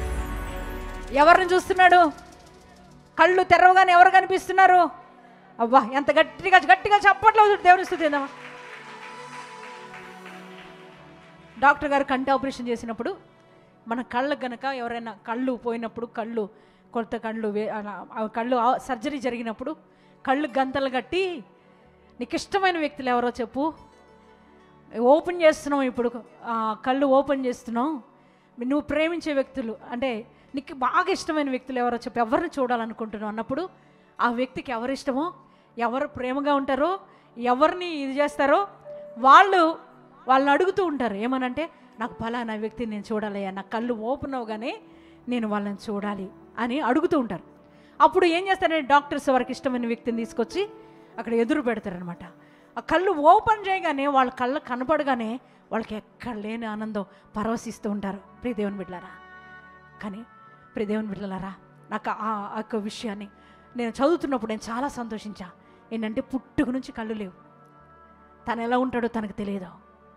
ఎవరిని చూస్తున్నాడు కళ్ళు తెరవగానే ఎవరు కనిపిస్తున్నారు అవ్వా ఎంత గట్టిగా గట్టిగా చెప్పట్లేదు దేవుని స్థుతిందామా డాక్టర్ గారు కంటి ఆపరేషన్ చేసినప్పుడు మన కళ్ళకు గనక ఎవరైనా కళ్ళు పోయినప్పుడు కళ్ళు కొత్త కళ్ళు వే అలా- ఆ కళ్ళు ఆ- సర్జరీ జరిగినప్పుడు కళ్ళు గంతలు కట్టి నీకు ఇష్టమైన వ్యక్తులు ఎవరో చెప్పు ఓపెన్ చేస్తున్నాం ఇప్పుడు ఆ, కళ్ళు ఓపెన్ చేస్తున్నాం నువ్వు ప్రేమించే వ్యక్తులు అంటే నీకు బాగా ఇష్టమైన వ్యక్తులు ఎవరో చెప్పి ఎవరిని చూడాలనుకుంటున్నావు అన్నప్పుడు ఆ వ్యక్తికి ఎవరు ఇష్టమో ఎవరు ప్రేమగా ఉంటారో ఎవరిని ఇది చేస్తారో వాళ్ళు వాళ్ళని అడుగుతూ ఉంటారు ఏమనంటే నాకు ఫలానా వ్యక్తిని నేను చూడాలయ్యా నా కళ్ళు ఓపెన్ అవగానే నేను వాళ్ళని చూడాలి అని అడుగుతూ ఉంటారు అప్పుడు ఏం చేస్తారంటే డాక్టర్స్ వారికి ఇష్టమైన వ్యక్తిని తీసుకొచ్చి అక్కడ ఎదురు పెడతారనమాట ఆ కళ్ళు ఓపెన్ చేయగానే వాళ్ళ కళ్ళు కనపడగానే వాళ్ళకి ఎక్కడ లేని ఆనందం పరవశిస్తూ ఉంటారు ప్రియదేవుని బిడ్డలారా కానీ ప్రియదేవుని బిడ్డలారా నాకు ఆ ఆ యొక్క విషయాన్ని నేను చదువుతున్నప్పుడు నేను చాలా సంతోషించా ఏంటంటే పుట్టుక నుంచి కళ్ళు లేవు తను ఎలా ఉంటాడో తనకు తెలియదు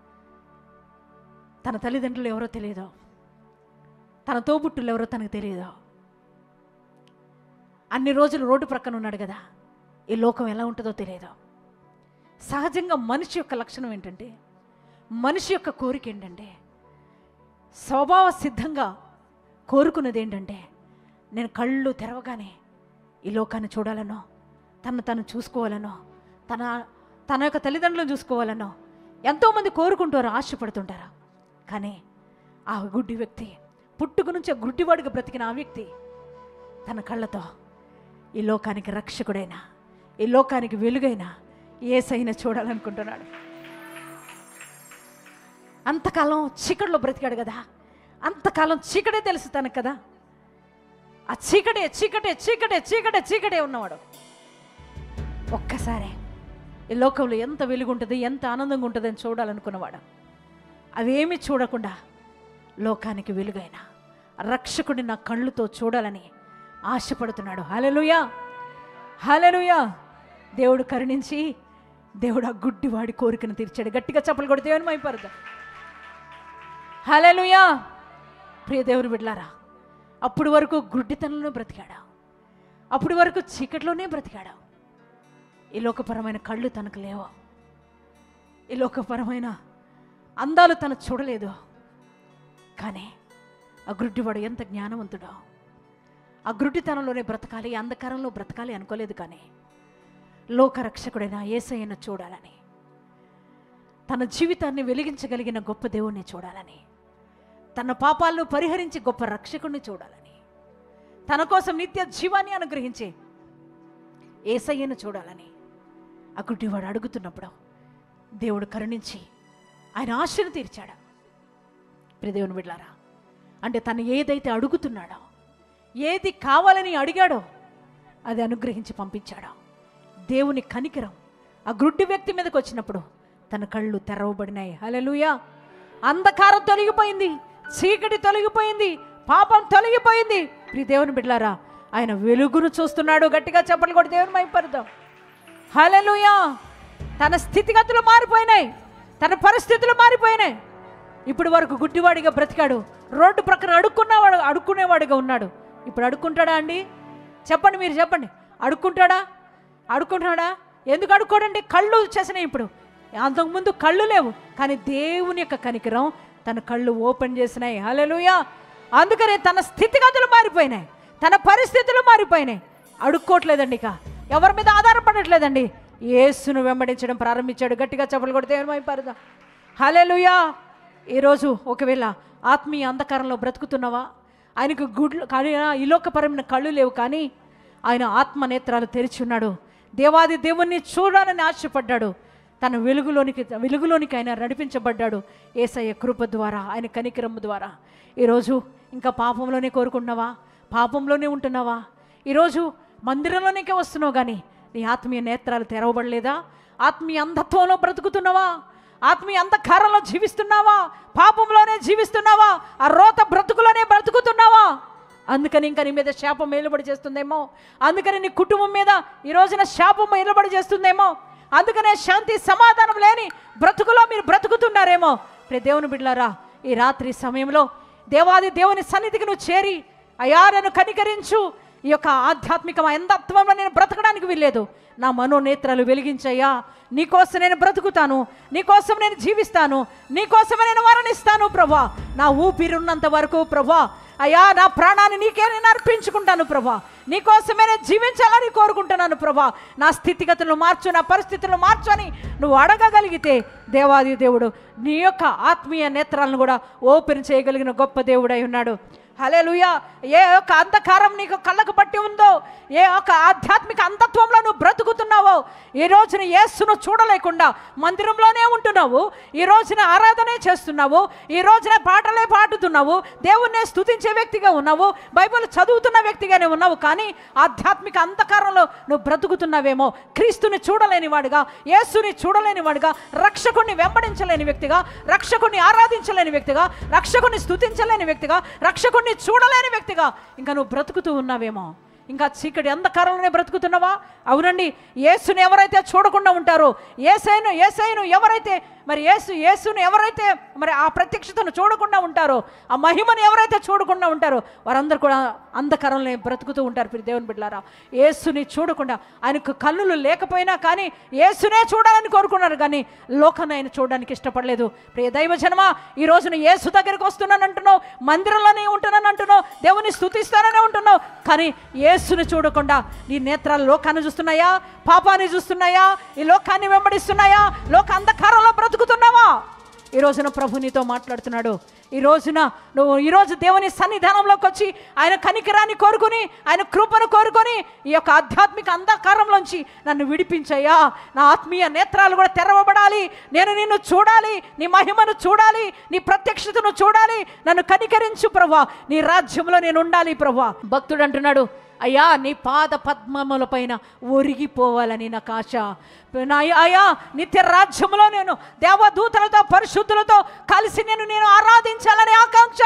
తన తల్లిదండ్రులు ఎవరో తెలియదు తన తోబుట్టులు ఎవరో తనకు తెలియదు అన్ని రోజులు రోడ్డు ప్రక్కన ఉన్నాడు కదా ఈ లోకం ఎలా ఉంటుందో తెలియదు సహజంగా మనిషి యొక్క లక్షణం ఏంటంటే మనిషి యొక్క కోరిక ఏంటంటే స్వభావ సిద్ధంగా కోరుకున్నది ఏంటంటే నేను కళ్ళు తెరవగానే ఈ లోకాన్ని చూడాలనో తను తను చూసుకోవాలనో తన తన యొక్క తల్లిదండ్రులను చూసుకోవాలనో ఎంతోమంది కోరుకుంటారు ఆశపడుతుంటారు కానీ ఆ గుడ్డి వ్యక్తి పుట్టుక నుంచి ఆ గుడ్డివాడిగా బ్రతికిన ఆ వ్యక్తి తన కళ్ళతో ఈ లోకానికి రక్షకుడైన ఈ లోకానికి వెలుగైన ఏసైన చూడాలనుకుంటున్నాడు అంతకాలం చీకటిలో బ్రతికాడు కదా అంతకాలం చీకటే తెలుసు తనకు కదా ఆ చీకటే చీకటే చీకటే చీకటే చీకటే ఉన్నవాడు ఒక్కసారే ఈ లోకంలో ఎంత వెలుగుంటుంది ఎంత ఆనందంగా ఉంటుంది అని చూడాలనుకున్నవాడు అవేమీ చూడకుండా లోకానికి వెలుగైన రక్షకుడి నా కళ్ళుతో చూడాలని ఆశపడుతున్నాడు హలలుయా హలలుయా దేవుడు కరుణించి దేవుడు ఆ గుడ్డివాడి కోరికను తీర్చాడు గట్టిగా చప్పలు కొడితే ఏమని మైపరదా హలలుయా ప్రియ దేవుని బిడ్లారా అప్పుడు వరకు గుడ్డితనంలో బ్రతికాడు అప్పుడు వరకు చీకట్లోనే బ్రతికాడు ఈ లోకపరమైన కళ్ళు తనకు లేవు ఈ లోకపరమైన అందాలు తను చూడలేదు కానీ ఆ గుడ్డివాడు ఎంత జ్ఞానవంతుడో ఆ గుడ్డితనంలోనే బ్రతకాలి అంధకారంలో బ్రతకాలి అనుకోలేదు కానీ లోకరక్షకుడైన ఏసయ్యను చూడాలని తన జీవితాన్ని వెలిగించగలిగిన గొప్ప దేవుణ్ణి చూడాలని తన పాపాలను పరిహరించి గొప్ప రక్షకుడిని చూడాలని తన కోసం నిత్య జీవాన్ని అనుగ్రహించే ఏసయ్యను చూడాలని ఆ గుడ్డివాడు అడుగుతున్నప్పుడు దేవుడు కరుణించి ఆయన ఆశను తీర్చాడు ప్రియదేవుని బిడ్లారా అంటే తను ఏదైతే అడుగుతున్నాడో ఏది కావాలని అడిగాడో అది అనుగ్రహించి పంపించాడో దేవుని కనికరం ఆ గుడ్డి వ్యక్తి మీదకి వచ్చినప్పుడు తన కళ్ళు తెరవబడినాయి హలలుయా అంధకారం తొలగిపోయింది చీకటి తొలగిపోయింది పాపం తొలగిపోయింది ప్రియ దేవుని బిడ్లారా ఆయన వెలుగును చూస్తున్నాడు గట్టిగా చెప్పలు కూడా దేవుని మైపరుదాం హలలుయా తన స్థితిగతులు మారిపోయినాయి తన పరిస్థితులు మారిపోయినాయి ఇప్పుడు వరకు గుడ్డివాడిగా బ్రతికాడు రోడ్డు ప్రక్కన అడుక్కున్నవాడు అడుక్కునేవాడిగా ఉన్నాడు ఇప్పుడు అడుక్కుంటాడా అండి చెప్పండి మీరు చెప్పండి అడుక్కుంటాడా అడుక్కుంటాడా ఎందుకు అడుక్కోడండి కళ్ళు వచ్చేసినాయి ఇప్పుడు అంతకుముందు కళ్ళు లేవు కానీ దేవుని యొక్క కనికరం తన కళ్ళు ఓపెన్ చేసినాయి హల్లెలూయా అందుకనే తన స్థితిగతులు మారిపోయినాయి తన పరిస్థితులు మారిపోయినాయి అడుక్కోవట్లేదండి ఇక ఎవరి మీద ఆధారపడట్లేదండి యేసును వెంబడించడం ప్రారంభించాడు గట్టిగా చెప్పలు కొడితే ఏమైపోరుదా హల్లెలూయా ఈరోజు ఒకవేళ ఆత్మీయ అంధకారంలో బ్రతుకుతున్నావా ఆయనకు గుడ్లు కానీ ఈ లోకపరమైన కళ్ళు లేవు కానీ ఆయన ఆత్మ నేత్రాలు తెరిచి ఉన్నాడు దేవాది దేవుణ్ణి చూడాలని ఆశపడ్డాడు తన వెలుగులోనికి వెలుగులోనికి ఆయన నడిపించబడ్డాడు ఏసయ్య కృప ద్వారా ఆయన కనికరమ్మ ద్వారా ఈరోజు ఇంకా పాపంలోనే కోరుకుంటున్నావా పాపంలోనే ఉంటున్నావా ఈరోజు మందిరంలోనికే వస్తున్నావు కానీ నీ ఆత్మీయ నేత్రాలు తెరవబడలేదా ఆత్మీయ అంధత్వంలో బ్రతుకుతున్నావా ఆత్మీయ అంధకారంలో జీవిస్తున్నావా పాపంలోనే జీవిస్తున్నావా ఆ రోత బ్రతుకులోనే బ్రతుకుతున్నావా అందుకని ఇంకా నీ మీద శాపం ఏలుబడి చేస్తుందేమో అందుకని నీ కుటుంబం మీద ఈ రోజున శాపం ఏలుబడి చేస్తుందేమో అందుకనే శాంతి సమాధానం లేని బ్రతుకులో మీరు బ్రతుకుతున్నారేమో ప్రియ దేవుని బిడ్డలారా ఈ రాత్రి సమయంలో దేవాది దేవుని సన్నిధికి నువ్వు చేరి అయ్యా నన్ను కనికరించు ఈ యొక్క ఆధ్యాత్మిక ఎందత్వంలో నేను బ్రతకడానికి వీల్లేదు నా మనోనేత్రాలు వెలిగించయ్యా నీకోసం నేను బ్రతుకుతాను నీకోసం నేను జీవిస్తాను నీకోసమే నేను మరణిస్తాను ప్రభా నా ఊపిరి ఉన్నంత వరకు ప్రభా అయ్యా నా ప్రాణాన్ని నీకే నేను అర్పించుకుంటాను ప్రభా నీకోసమే నేను జీవించాలని కోరుకుంటున్నాను ప్రభా నా స్థితిగతులను మార్చు నా పరిస్థితులను మార్చు అని నువ్వు అడగగలిగితే దేవాది దేవుడు నీ యొక్క ఆత్మీయ నేత్రాలను కూడా ఓపెన్ చేయగలిగిన గొప్ప దేవుడై ఉన్నాడు హలేలుయా ఏ యొక్క అంధకారం నీకు కళ్ళకు పట్టి ఉందో ఏ యొక్క ఆధ్యాత్మిక అంధత్వంలో నువ్వు బ్రతుకుతున్నావో ఈ రోజున యేసును చూడలేకుండా మందిరంలోనే ఉంటున్నావు ఈ రోజున ఆరాధనే చేస్తున్నావు ఈ రోజున పాటలే పాడుతున్నావు దేవుణ్ణే స్తుతించే వ్యక్తిగా ఉన్నావు బైబిల్ చదువుతున్న వ్యక్తిగానే ఉన్నావు కానీ ఆధ్యాత్మిక అంధకారంలో నువ్వు బ్రతుకుతున్నావేమో క్రీస్తుని చూడలేని వాడుగా యేసుని చూడలేని వాడుగా రక్షకుణ్ణి వెంబడించలేని వ్యక్తిగా రక్షకుణ్ణి ఆరాధించలేని వ్యక్తిగా రక్షకుణ్ణి స్తుతించలేని వ్యక్తిగా రక్షకుణ్ణి చూడలేని వ్యక్తిగా ఇంకా నువ్వు బ్రతుకుతూ ఉన్నావేమో ఇంకా చీకటి అంధకారంలోనే బ్రతుకుతున్నావా అవునండి యేసుని ఎవరైతే చూడకుండా ఉంటారో ఏసైను ఏసైను ఎవరైతే మరి యేసు యేసుని ఎవరైతే మరి ఆ ప్రత్యక్షతను చూడకుండా ఉంటారో ఆ మహిమను ఎవరైతే చూడకుండా ఉంటారో వారందరూ కూడా అంధకారంలో బ్రతుకుతూ ఉంటారు ప్రియ దేవుని బిడ్డలారా యేసుని చూడకుండా ఆయనకు కన్నులు లేకపోయినా కానీ యేసునే చూడాలని కోరుకున్నారు కానీ లోకాన్ని ఆయన చూడడానికి ఇష్టపడలేదు ప్రియ దైవ జనమ ఈ రోజున యేసు దగ్గరికి వస్తున్నాను అంటున్నావు మందిరంలోనే ఉంటున్నాను అంటున్నావు దేవుని స్తుతిస్తాననే ఉంటున్నావు కానీ యేసుని చూడకుండా నీ నేత్రాలు లోకాన్ని చూస్తున్నాయా పాపాన్ని చూస్తున్నాయా ఈ లోకాన్ని వెంబడిస్తున్నాయా లోక అంధకారంలో బ్రతుకుతున్నావా ఈ రోజున ప్రభు నీతో మాట్లాడుతున్నాడు ఈ రోజున నువ్వు ఈరోజు దేవుని సన్నిధానంలోకి వచ్చి ఆయన కనికరాన్ని కోరుకొని ఆయన కృపను కోరుకొని ఈ యొక్క ఆధ్యాత్మిక అంధకారంలోంచి నన్ను విడిపించయ్యా నా ఆత్మీయ నేత్రాలు కూడా తెరవబడాలి నేను నిన్ను చూడాలి నీ మహిమను చూడాలి నీ ప్రత్యక్షతను చూడాలి నన్ను కనికరించు ప్రభా నీ రాజ్యంలో నేను ఉండాలి ప్రభా భక్తుడు అంటున్నాడు అయ్యా నీ పాద పద్మముల పైన ఒరిగిపోవాలని నాకు ఆశ నా అయ్యా నిత్య రాజ్యంలో నేను దేవదూతలతో పరిశుద్ధులతో కలిసి నేను నేను ఆరాధించాలని ఆకాంక్ష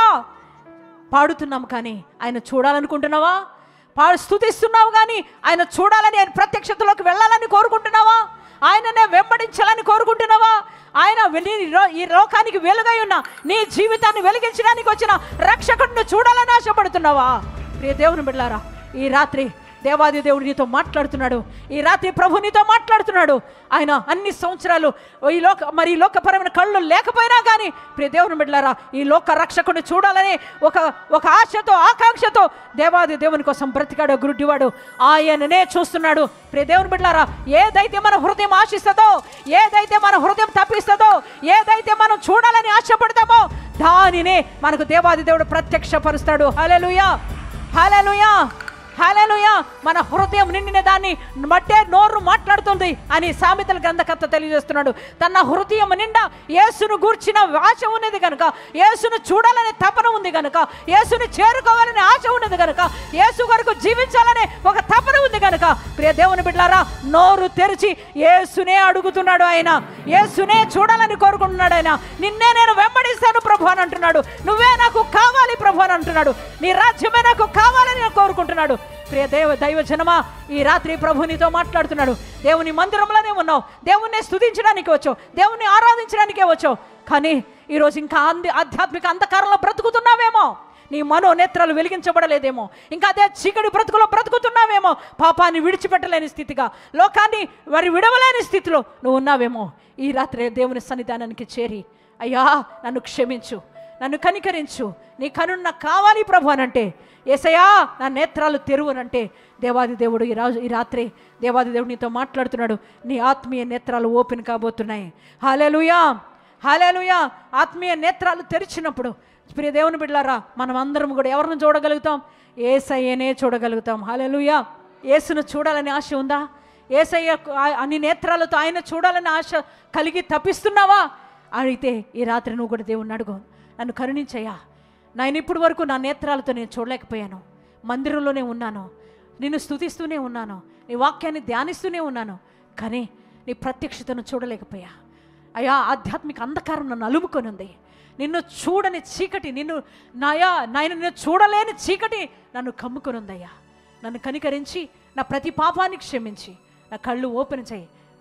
పాడుతున్నాం కానీ ఆయన చూడాలనుకుంటున్నావా పాడు స్థుతిస్తున్నావు కానీ ఆయన చూడాలని ఆయన ప్రత్యక్షతలోకి వెళ్ళాలని కోరుకుంటున్నావా ఆయననే వెంబడించాలని కోరుకుంటున్నావా ఆయన వెళ్ళి ఈ రో- ఈ లోకానికి వెలుగై ఉన్న నీ జీవితాన్ని వెలిగించడానికి వచ్చిన రక్షకుడిని చూడాలని ఆశపడుతున్నావా ప్రియ దేవుని బిడ్డారా ఈ రాత్రి దేవాది దేవుడు నీతో మాట్లాడుతున్నాడు ఈ రాత్రి ప్రభు నీతో మాట్లాడుతున్నాడు ఆయన అన్ని సంవత్సరాలు ఈ లోక మరి ఈ లోకపరమైన కళ్ళు లేకపోయినా కానీ ప్రియ దేవుని బిడ్డలారా ఈ లోక రక్షకుని చూడాలని ఒక ఒక ఆశతో ఆకాంక్షతో దేవాది దేవుని కోసం బ్రతికాడు గురుడివాడు ఆయననే చూస్తున్నాడు ప్రియ దేవుని బిడ్డలారా ఏదైతే మన హృదయం ఆశిస్తుందో ఏదైతే మన హృదయం తప్పిస్తుందో ఏదైతే మనం చూడాలని ఆశపడతామో దానినే మనకు దేవాది దేవుడు ప్రత్యక్షపరుస్తాడు హల్లెలూయా హల్లెలూయా హల్లెలూయా మన హృదయం నిండిన దాన్ని మట్టే నోరు మాట్లాడుతుంది అని సామెతల గ్రంథకర్త తెలియజేస్తున్నాడు తన హృదయం నిండా యేసును గూర్చిన ఆశ ఉన్నది కనుక యేసును చూడాలనే తపన ఉంది కనుక యేసుని చేరుకోవాలనే ఆశ ఉన్నది కనుక యేసు కొరకు జీవించాలనే ఒక తపన ఉంది కనుక ప్రియ దేవుని బిడ్డారా నోరు తెరిచి యేసునే అడుగుతున్నాడు ఆయన యేసునే చూడాలని కోరుకుంటున్నాడు ఆయన నిన్నే నేను వెంబడిస్తాను ప్రభు అని అంటున్నాడు నువ్వే నాకు కావాలి ప్రభు అని అంటున్నాడు నీ రాజ్యమే నాకు కావాలని నేను కోరుకుంటున్నాడు ప్రియ దేవ దైవ జనమా ఈ రాత్రి ప్రభు నీతో మాట్లాడుతున్నాడు దేవుని మందిరంలోనే ఉన్నావు దేవుణ్ణి స్తుతించడానికి వచ్చావు దేవుణ్ణి ఆరాధించడానికే వచ్చావు కానీ ఈరోజు ఇంకా అంది ఆధ్యాత్మిక అంధకారంలో బ్రతుకుతున్నావేమో నీ మనోనేత్రాలు వెలిగించబడలేదేమో ఇంకా అదే చీకటి బ్రతుకులో బ్రతుకుతున్నావేమో పాపాన్ని విడిచిపెట్టలేని స్థితిగా లోకాన్ని వారి విడవలేని స్థితిలో నువ్వు ఉన్నావేమో ఈ రాత్రి దేవుని సన్నిధానానికి చేరి అయ్యా నన్ను క్షమించు నన్ను కనికరించు నీ కను నాకు కావాలి ప్రభు అనంటే ఏసయ్యా నా నేత్రాలు తెరువనంటే దేవాది దేవుడు ఈ రాజు ఈ రాత్రి దేవాది దేవుడు నీతో మాట్లాడుతున్నాడు నీ ఆత్మీయ నేత్రాలు ఓపెన్ కాబోతున్నాయి హాలేలుయా హాలేలుయా ఆత్మీయ నేత్రాలు తెరిచినప్పుడు ప్రియ దేవుని బిడ్డలారా మనం అందరం కూడా ఎవరిని చూడగలుగుతాం ఏసయ్యనే చూడగలుగుతాం హాలేలుయా యేసును చూడాలని ఆశ ఉందా ఏసయ్య ఆ- అన్ని నేత్రాలతో ఆయన చూడాలని ఆశ కలిగి తప్పిస్తున్నావా అడిగితే ఈ రాత్రి నువ్వు కూడా దేవుణ్ణి అడుగు నన్ను కరుణించయ్యా నేను ఇప్పటి వరకు నా నేత్రాలతో నేను చూడలేకపోయాను మందిరంలోనే ఉన్నాను నిన్ను స్తుతిస్తూనే ఉన్నాను నీ వాక్యాన్ని ధ్యానిస్తూనే ఉన్నాను కానీ నీ ప్రత్యక్షతను చూడలేకపోయా అయ్యా ఆధ్యాత్మిక అంధకారం నన్ను అలుముకొని ఉంది నిన్ను చూడని చీకటి నిన్ను నాయా నాయన నిన్ను చూడలేని చీకటి నన్ను కమ్ముకొని ఉందయ్యా నన్ను కనికరించి నా ప్రతి పాపాన్ని క్షమించి నా కళ్ళు ఓపెన్ చేయి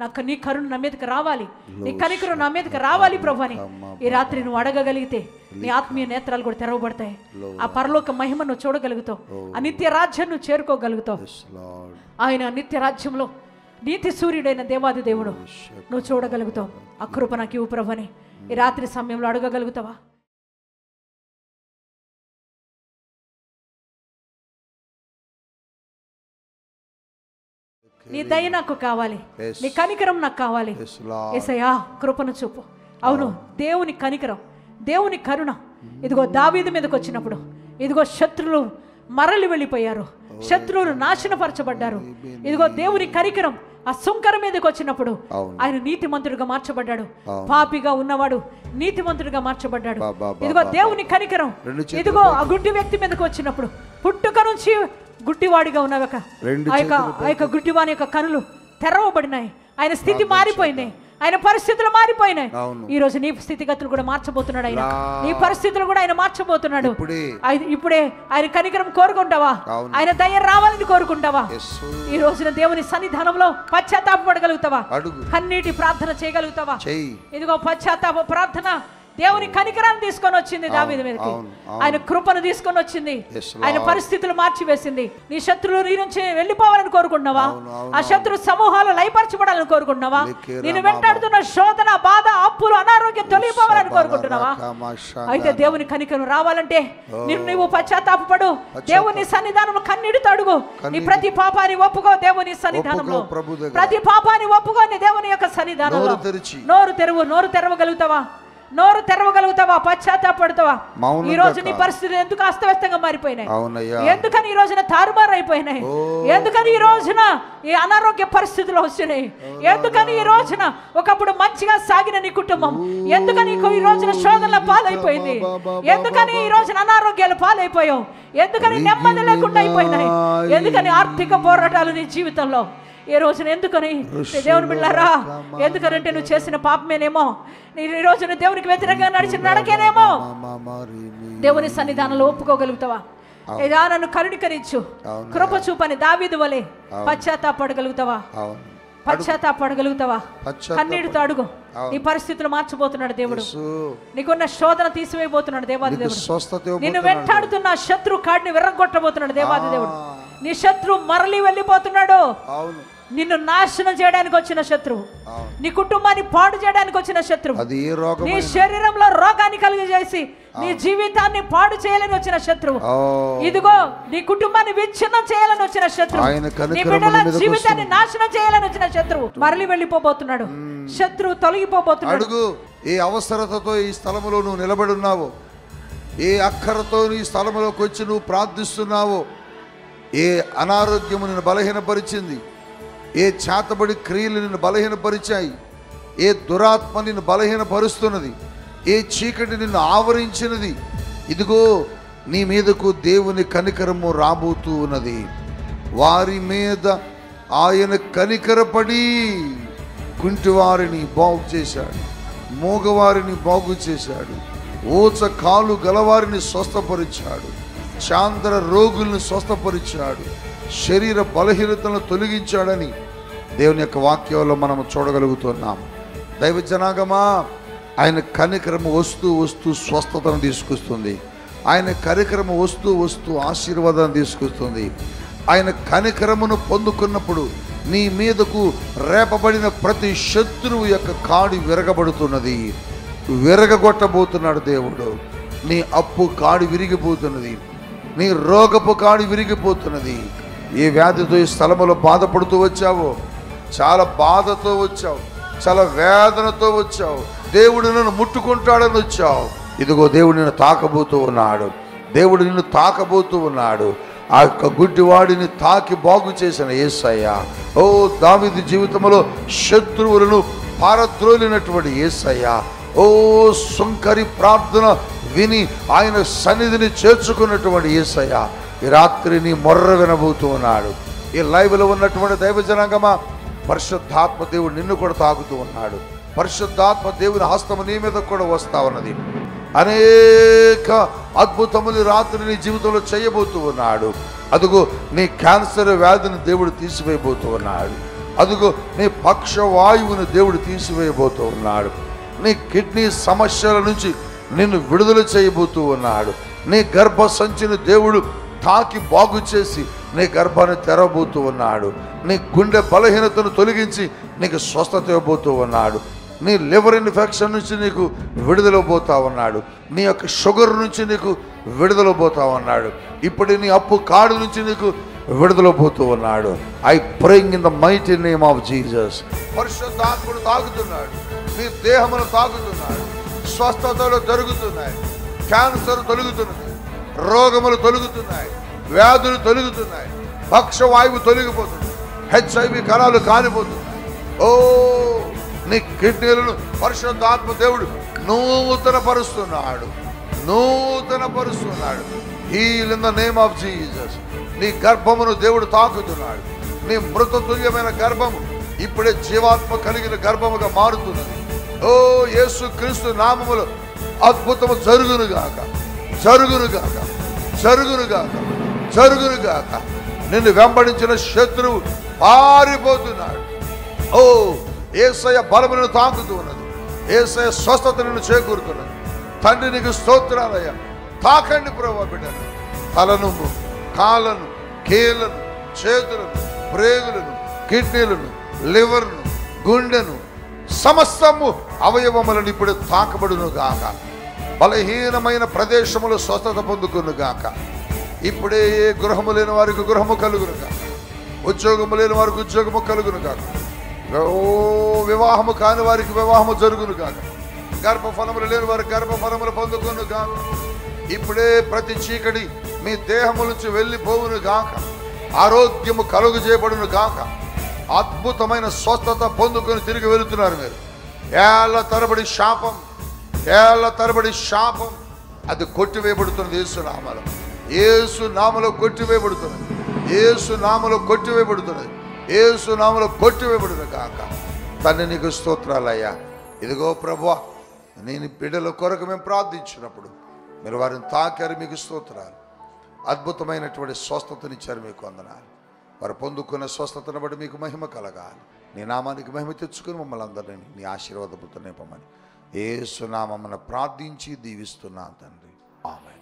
నాకు నీ కరుణ నా మీదకి రావాలి నీ కనికరం నా మీదకి రావాలి ప్రభు అని ఈ రాత్రి నువ్వు అడగగలిగితే నీ ఆత్మీయ నేత్రాలు కూడా తెరవబడతాయి ఆ పరలోక మహిమ నువ్వు చూడగలుగుతావు ఆ నిత్య రాజ్యం నువ్వు చేరుకోగలుగుతావు లార్డ్ ఆయన నిత్య రాజ్యంలో నీతి సూర్యుడైన దేవాది దేవుడు నువ్వు చూడగలుగుతావు ఆ కృప నాకు ఇవ్వు ప్రభని ఈ రాత్రి సమయంలో అడగగలుగుతావా నీ దయ నాకు కావాలి Yes. నీ కనికరం నాకు కావాలి ఎస్ లార్డ్ ఏసయ్యా కృపను చూపు అవును దేవుని కనికరం దేవుని కరుణ ఇదిగో దావీదు మీదకి వచ్చినప్పుడు ఇదిగో శత్రులు మరలి వెళ్ళిపోయారు శత్రువులు నాశనపరచబడ్డారు ఇదిగో దేవుని కనికరం ఆ సుంకర మీదకి వచ్చినప్పుడు అవును. ఆయన నీతిమంతుడిగా మార్చబడ్డాడు పాపిగా ఉన్నవాడు నీతిమంతుడిగా మార్చబడ్డాడు బా, బా, బా, ఇదిగో బా, దేవుని కనికరం రెండు చేతులు ఇదిగో ఆ గుడ్డి వ్యక్తి మీదకి వచ్చినప్పుడు పుట్టుక నుంచి గుడ్డివాడిగా ఉన్నవక రెండు ఆ యొక్క ఆ యొక్క గుడ్డివాని యొక్క కనులు తెరవబడినాయి ఆయన స్థితి మారిపోయింది ఆయన పరిస్థితులు మారిపోయినాయి అవును. ఈ రోజు నీ స్థితిగతులు కూడా మార్చబోతున్నాడు ఆయన రా. నీ పరిస్థితులు కూడా ఆయన మార్చబోతున్నాడు ఇప్పుడే ఆయన- ఇప్పుడే ఆయన కనికరం కోరుకుంటావా అవును. ఆయన దయ రావాలని కోరుకుంటావా ఎస్ ఈ రోజున దేవుని సన్నిధానంలో పశ్చాత్తాపడగలుగుతావా అడుగు కన్నీటి ప్రార్థన చేయగలుగుతావా చెయ్యి ఇదిగో పశ్చాత్తాప ప్రార్థన దేవుని కనికరాన్ని తీసుకొని వచ్చింది దావీదు మీదకి అవును, అవును. ఆయన కృపను తీసుకొని వచ్చింది Yes, Lord. ఆయన పరిస్థితులు మార్చివేసింది నీ శత్రువులు నీ నుంచి వెళ్ళిపోవాలని కోరుకుంటున్నావా అవును, అవును, ఆ శత్రు సమూహాలు లయపరచబడాలని కోరుకుంటున్నావా లిఖిరా నేను బాబా. వెంటాడుతున్న శోధన బాధ అప్పులు అనారోగ్యం తొలగిపోవాలని కోరుకుంటున్నావా కామాషా అయితే దేవుని కనికరం రావాలంటే నిన్ను నీవు పశ్చాత్తాపడు దేవుని సన్నిధానం కన్నీటితో అడుగు నీ కన్నీటి- ప్రతి పాపాన్ని ఒప్పుకో దేవుని సన్నిధానంలో ఒప్పుకో ప్రభు దగ్గర. ప్రతి పాపాన్ని ఒప్పుకో నీ దేవుని యొక్క సన్నిధానంలో నోరు తెరిచి. నోరు తెరువు నోరు తెరవగలుగుతావా నోరు తెరవగలుగుతావా పశ్చాత్తాపడతావా మౌనంగా ఈ రోజు నీ కాదు. పరిస్థితులు ఎందుకు అస్తవ్యస్తంగా మారిపోయినాయి అవునయ్యా ఎందుకని ఈ రోజున తారుమారు అయిపోయినాయి ఓ. ఎందుకని ఈ రోజున ఈ అనారోగ్య పరిస్థితులు వస్తున్నాయి ఎందుకని ఈ రోజున ఒకప్పుడు మంచిగా సాగిన నీ కుటుంబం ఎందుకని ఈ రోజున శోధనల పాలైపోయింది ఎందుకని ఈ రోజున అనారోగ్యాలు పాలైపోయావు ఎందుకని నెమ్మది లేకుండా అయిపోయినాయి ఎందుకని ఆర్థిక పోరాటాలు నీ జీవితంలో ఈ రోజున ఎందుకని దేవుని బిళ్ళారా ఎందుకనంటే నువ్వు చేసిన పాపమేనేమో నీ ఈ రోజున దేవునికి వ్యతిరేకంగా నడిచిన నడకేనేమో దేవుని సన్నిధానంలో ఒప్పుకోగలుగుతావా ఏదా నన్ను కరుణికరించు అవును. కృప చూపని దావీదు వలె పశ్చాత్తాపడగలుగుతావా అవును పశ్చాత్తాపడగలుగుతావా పశ్చాత్తాప- కన్నీటితో అడుగు అవును. నీ పరిస్థితులు మార్చబోతున్నాడు దేవుడు యేసు, నీకున్న శోధన తీసివేయబోతున్నాడు దేవాది నీకు దేవుడు స్వస్థత నిన్ను ఇవ్వబోతున్నాడు. వెంటాడుతున్న శత్రు కాడిని విర్రగొట్టబోతున్నాడు దేవాది ఆ. దేవుడు నీ శత్రు మరలి వెళ్ళిపోతున్నాడు అవును నిన్ను నాశనం చేయడానికి వచ్చిన శత్రువు అవును నీ కుటుంబాన్ని పాడు చేయడానికి వచ్చిన శత్రువు అది ఏ రోగం నీ శరీరంలో రోగాన్ని కలిగజేసి నీ జీవితాన్ని పాడు చేయాలని వచ్చిన శత్రువు ఓ, ఇదిగో నీ కుటుంబాన్ని విచ్ఛిన్నం చేయాలని వచ్చిన శత్రువు ఆయన కనికరము నీ బిడ్డల నీ మీదకు జీవితాన్ని నాశనం చేయాలని వచ్చిన శత్రువు మరలి వెళ్ళిపోబోతున్నాడు శత్రువు తొలగిపోబోతున్నాడు అడుగు ఏ అవసరతతో ఈ స్థలములో నువ్వు నిలబడి ఉన్నావో ఏ అక్కరతో ఈ స్థలములోకి వచ్చి నువ్వు ప్రార్థిస్తున్నావో ఏ అనారోగ్యము నిన్ను బలహీనపరిచింది ఏ చేతబడి క్రియలు నిన్ను బలహీనపరిచాయి ఏ దురాత్మ నిన్ను బలహీనపరుస్తున్నది ఏ చీకటి నిన్ను ఆవరించినది ఇదిగో నీ మీదకు దేవుని కనికరము రాబోతూ ఉన్నది వారి మీద ఆయన కనికరపడి కుంటివారిని బాగు చేశాడు మూగవారిని బాగు చేశాడు ఊచ కాలు గలవారిని స్వస్థపరిచాడు చాంద్ర రోగుల్ని స్వస్థపరిచాడు శరీర బలహీనతలను తొలగించాడని దేవుని యొక్క వాక్యంలో మనం చూడగలుగుతున్నాం దైవ జనాగమా ఆయన కనికరము వస్తూ వస్తూ స్వస్థతను తీసుకొస్తుంది ఆయన కనికరము వస్తూ వస్తూ ఆశీర్వాదాన్ని తీసుకొస్తుంది ఆయన కనికరమును పొందుకున్నప్పుడు నీ మీదకు రేపబడిన ప్రతి శత్రువు యొక్క కాడి విరగబడుతున్నది విరగగొట్టబోతున్నాడు దేవుడు నీ అప్పు కాడి విరిగిపోతున్నది నీ రోగపు కాడి విరిగిపోతున్నది ఏ వ్యాధితో ఈ స్థలములో బాధపడుతూ వచ్చావో చాలా బాధతో వచ్చావు చాలా వేదనతో వచ్చావు దేవుడు నన్ను ముట్టుకుంటాడని వచ్చావు ఇదిగో దేవుడు నిన్ను తాకబోతూ ఉన్నాడు దేవుడు నిన్ను తాకబోతూ ఉన్నాడు ఆ యొక్క గుడ్డివాడిని తాకి బాగు చేసిన యేసయ్య ఓ దావిది జీవితంలో శత్రువులను పారద్రోలినటువంటి యేసయ్య ఓ సుంకరి ప్రార్థన విని ఆయన సన్నిధిని చేర్చుకున్నటువంటి యేసయ్య ఈ రాత్రి నీ మొర్ర వినబోతూ ఉన్నాడు ఈ లైవ్లో ఉన్నటువంటి దైవ జనాంగమా పరిశుద్ధాత్మ దేవుడు నిన్ను కూడా తాకుతూ ఉన్నాడు పరిశుద్ధాత్మ దేవుని హస్తము నీ మీద కూడా వస్తా ఉన్నది అనేక అద్భుతములు ఈ రాత్రి నీ జీవితంలో చేయబోతూ ఉన్నాడు అదుగో నీ క్యాన్సర్ వ్యాధిని దేవుడు తీసివేయబోతూ ఉన్నాడు అదుగో నీ పక్షవాయువును దేవుడు తీసివేయబోతూ ఉన్నాడు నీ కిడ్నీ సమస్యల నుంచి నిన్ను విడుదల చేయబోతూ ఉన్నాడు నీ గర్భ సంచిని దేవుడు తాకి బాగు చేసి నీ గర్భాన్ని తెరవబోతూ ఉన్నాడు నీ గుండె బలహీనతను తొలగించి నీకు స్వస్థత ఇవ్వబోతూ ఉన్నాడు నీ లివర్ ఇన్ఫెక్షన్ నుంచి నీకు విడుదల పోతా ఉన్నాడు నీ యొక్క షుగర్ నుంచి నీకు విడుదల పోతా ఉన్నాడు ఇప్పుడు నీ అప్పు కాడు నుంచి నీకు విడుదల పోతూ ఉన్నాడు I praying in the mighty name of Jesus పరిశుద్ధాత్ముడు తాగుతున్నాడు నీ దేహమును తాగుతున్నాడు స్వస్థతలు జరుగుతున్నాయి క్యాన్సర్ తొలుగుతున్నది రోగములు తొలుగుతున్నాయి వ్యాధులు తొలుగుతున్నాయి పక్షవాయువు తొలగిపోతుంది హెచ్ఐవి కణాలు కాలిపోతున్నాయి ఓ నీ కిడ్నీలను పరిశుద్ధాత్మ దేవుడు నూతన పరుస్తున్నాడు నూతన పరుస్తున్నాడు heal in the name of Jesus నీ గర్భమును దేవుడు తాకుతున్నాడు నీ మృతతుల్యమైన గర్భము ఇప్పుడే జీవాత్మ కలిగిన గర్భముగా మారుతున్నది ఓ యేసు క్రీస్తు నామములో అద్భుతము జరుగునుగాక జరుగునుగాక జరుగునుగాక జరుగునుగాక నిన్ను వెంబడించిన శత్రువు పారిపోతున్నాడు ఓ ఏసయ బలములను తాకుతూ ఉన్నది ఏసయ స్వస్థత నిన్ను చేకూరుతున్నది తండ్రి నీకు స్తోత్రాలయ్యా తాకండి ప్రభా బిడ్డను తలను కాళ్ళను కీళ్ళను చేతులను ప్రేగులను కిడ్నీలను లివర్ను గుండెను సమస్తము అవయవములను ఇప్పుడు తాకబడును గాక బలహీనమైన ప్రదేశములు స్వస్థత పొందుకును గాక ఇప్పుడే ఏ గృహము లేని వారికి గృహము కలుగును గాక ఉద్యోగము లేని వారికి ఉద్యోగము కలుగును గాక ఓ వివాహము కాని వారికి వివాహము జరుగును గాక గర్భఫలములు లేని వారికి గర్భఫలములు పొందుకును గాక ఇప్పుడే ప్రతి చీకటి మీ దేహము నుంచి వెళ్ళిపోవును గాక ఆరోగ్యము కలుగు చేయబడును గాక అద్భుతమైన స్వస్థత పొందుకొని తిరిగి వెళుతున్నారు మీరు ఏళ్ళ తరబడి శాపం ఏళ్ళ తరబడి శాపం అది కొట్టివేయబడుతున్నది యేసు నామలో యేసు నామలో కొట్టివేయబడుతున్నది యేసు నామలో కొట్టివేయబడుతున్నది యేసు నామలో కొట్టివేయబడును కాక తండ్రి నీకు స్తోత్రాలయ్యా ఇదిగో ప్రభువా నేను బిడ్డల కొరకు మేము ప్రార్థించినప్పుడు మీరు వారిని తాకారు మీకు స్తోత్రాలు అద్భుతమైనటువంటి స్వస్థతనిచ్చారు మీకు వందనాలు వారు పొందుకున్న స్వస్థతను బట్టి మీకు మహిమ కలగాలి నీ నామానికి మహిమ తెచ్చుకుని మమ్మల్ని అందరినీ నీ ఆశీర్వాదపుతో నింపమని ఏ సునామమున ప్రార్థించి దీవిస్తున్నాను తండ్రి ఆమె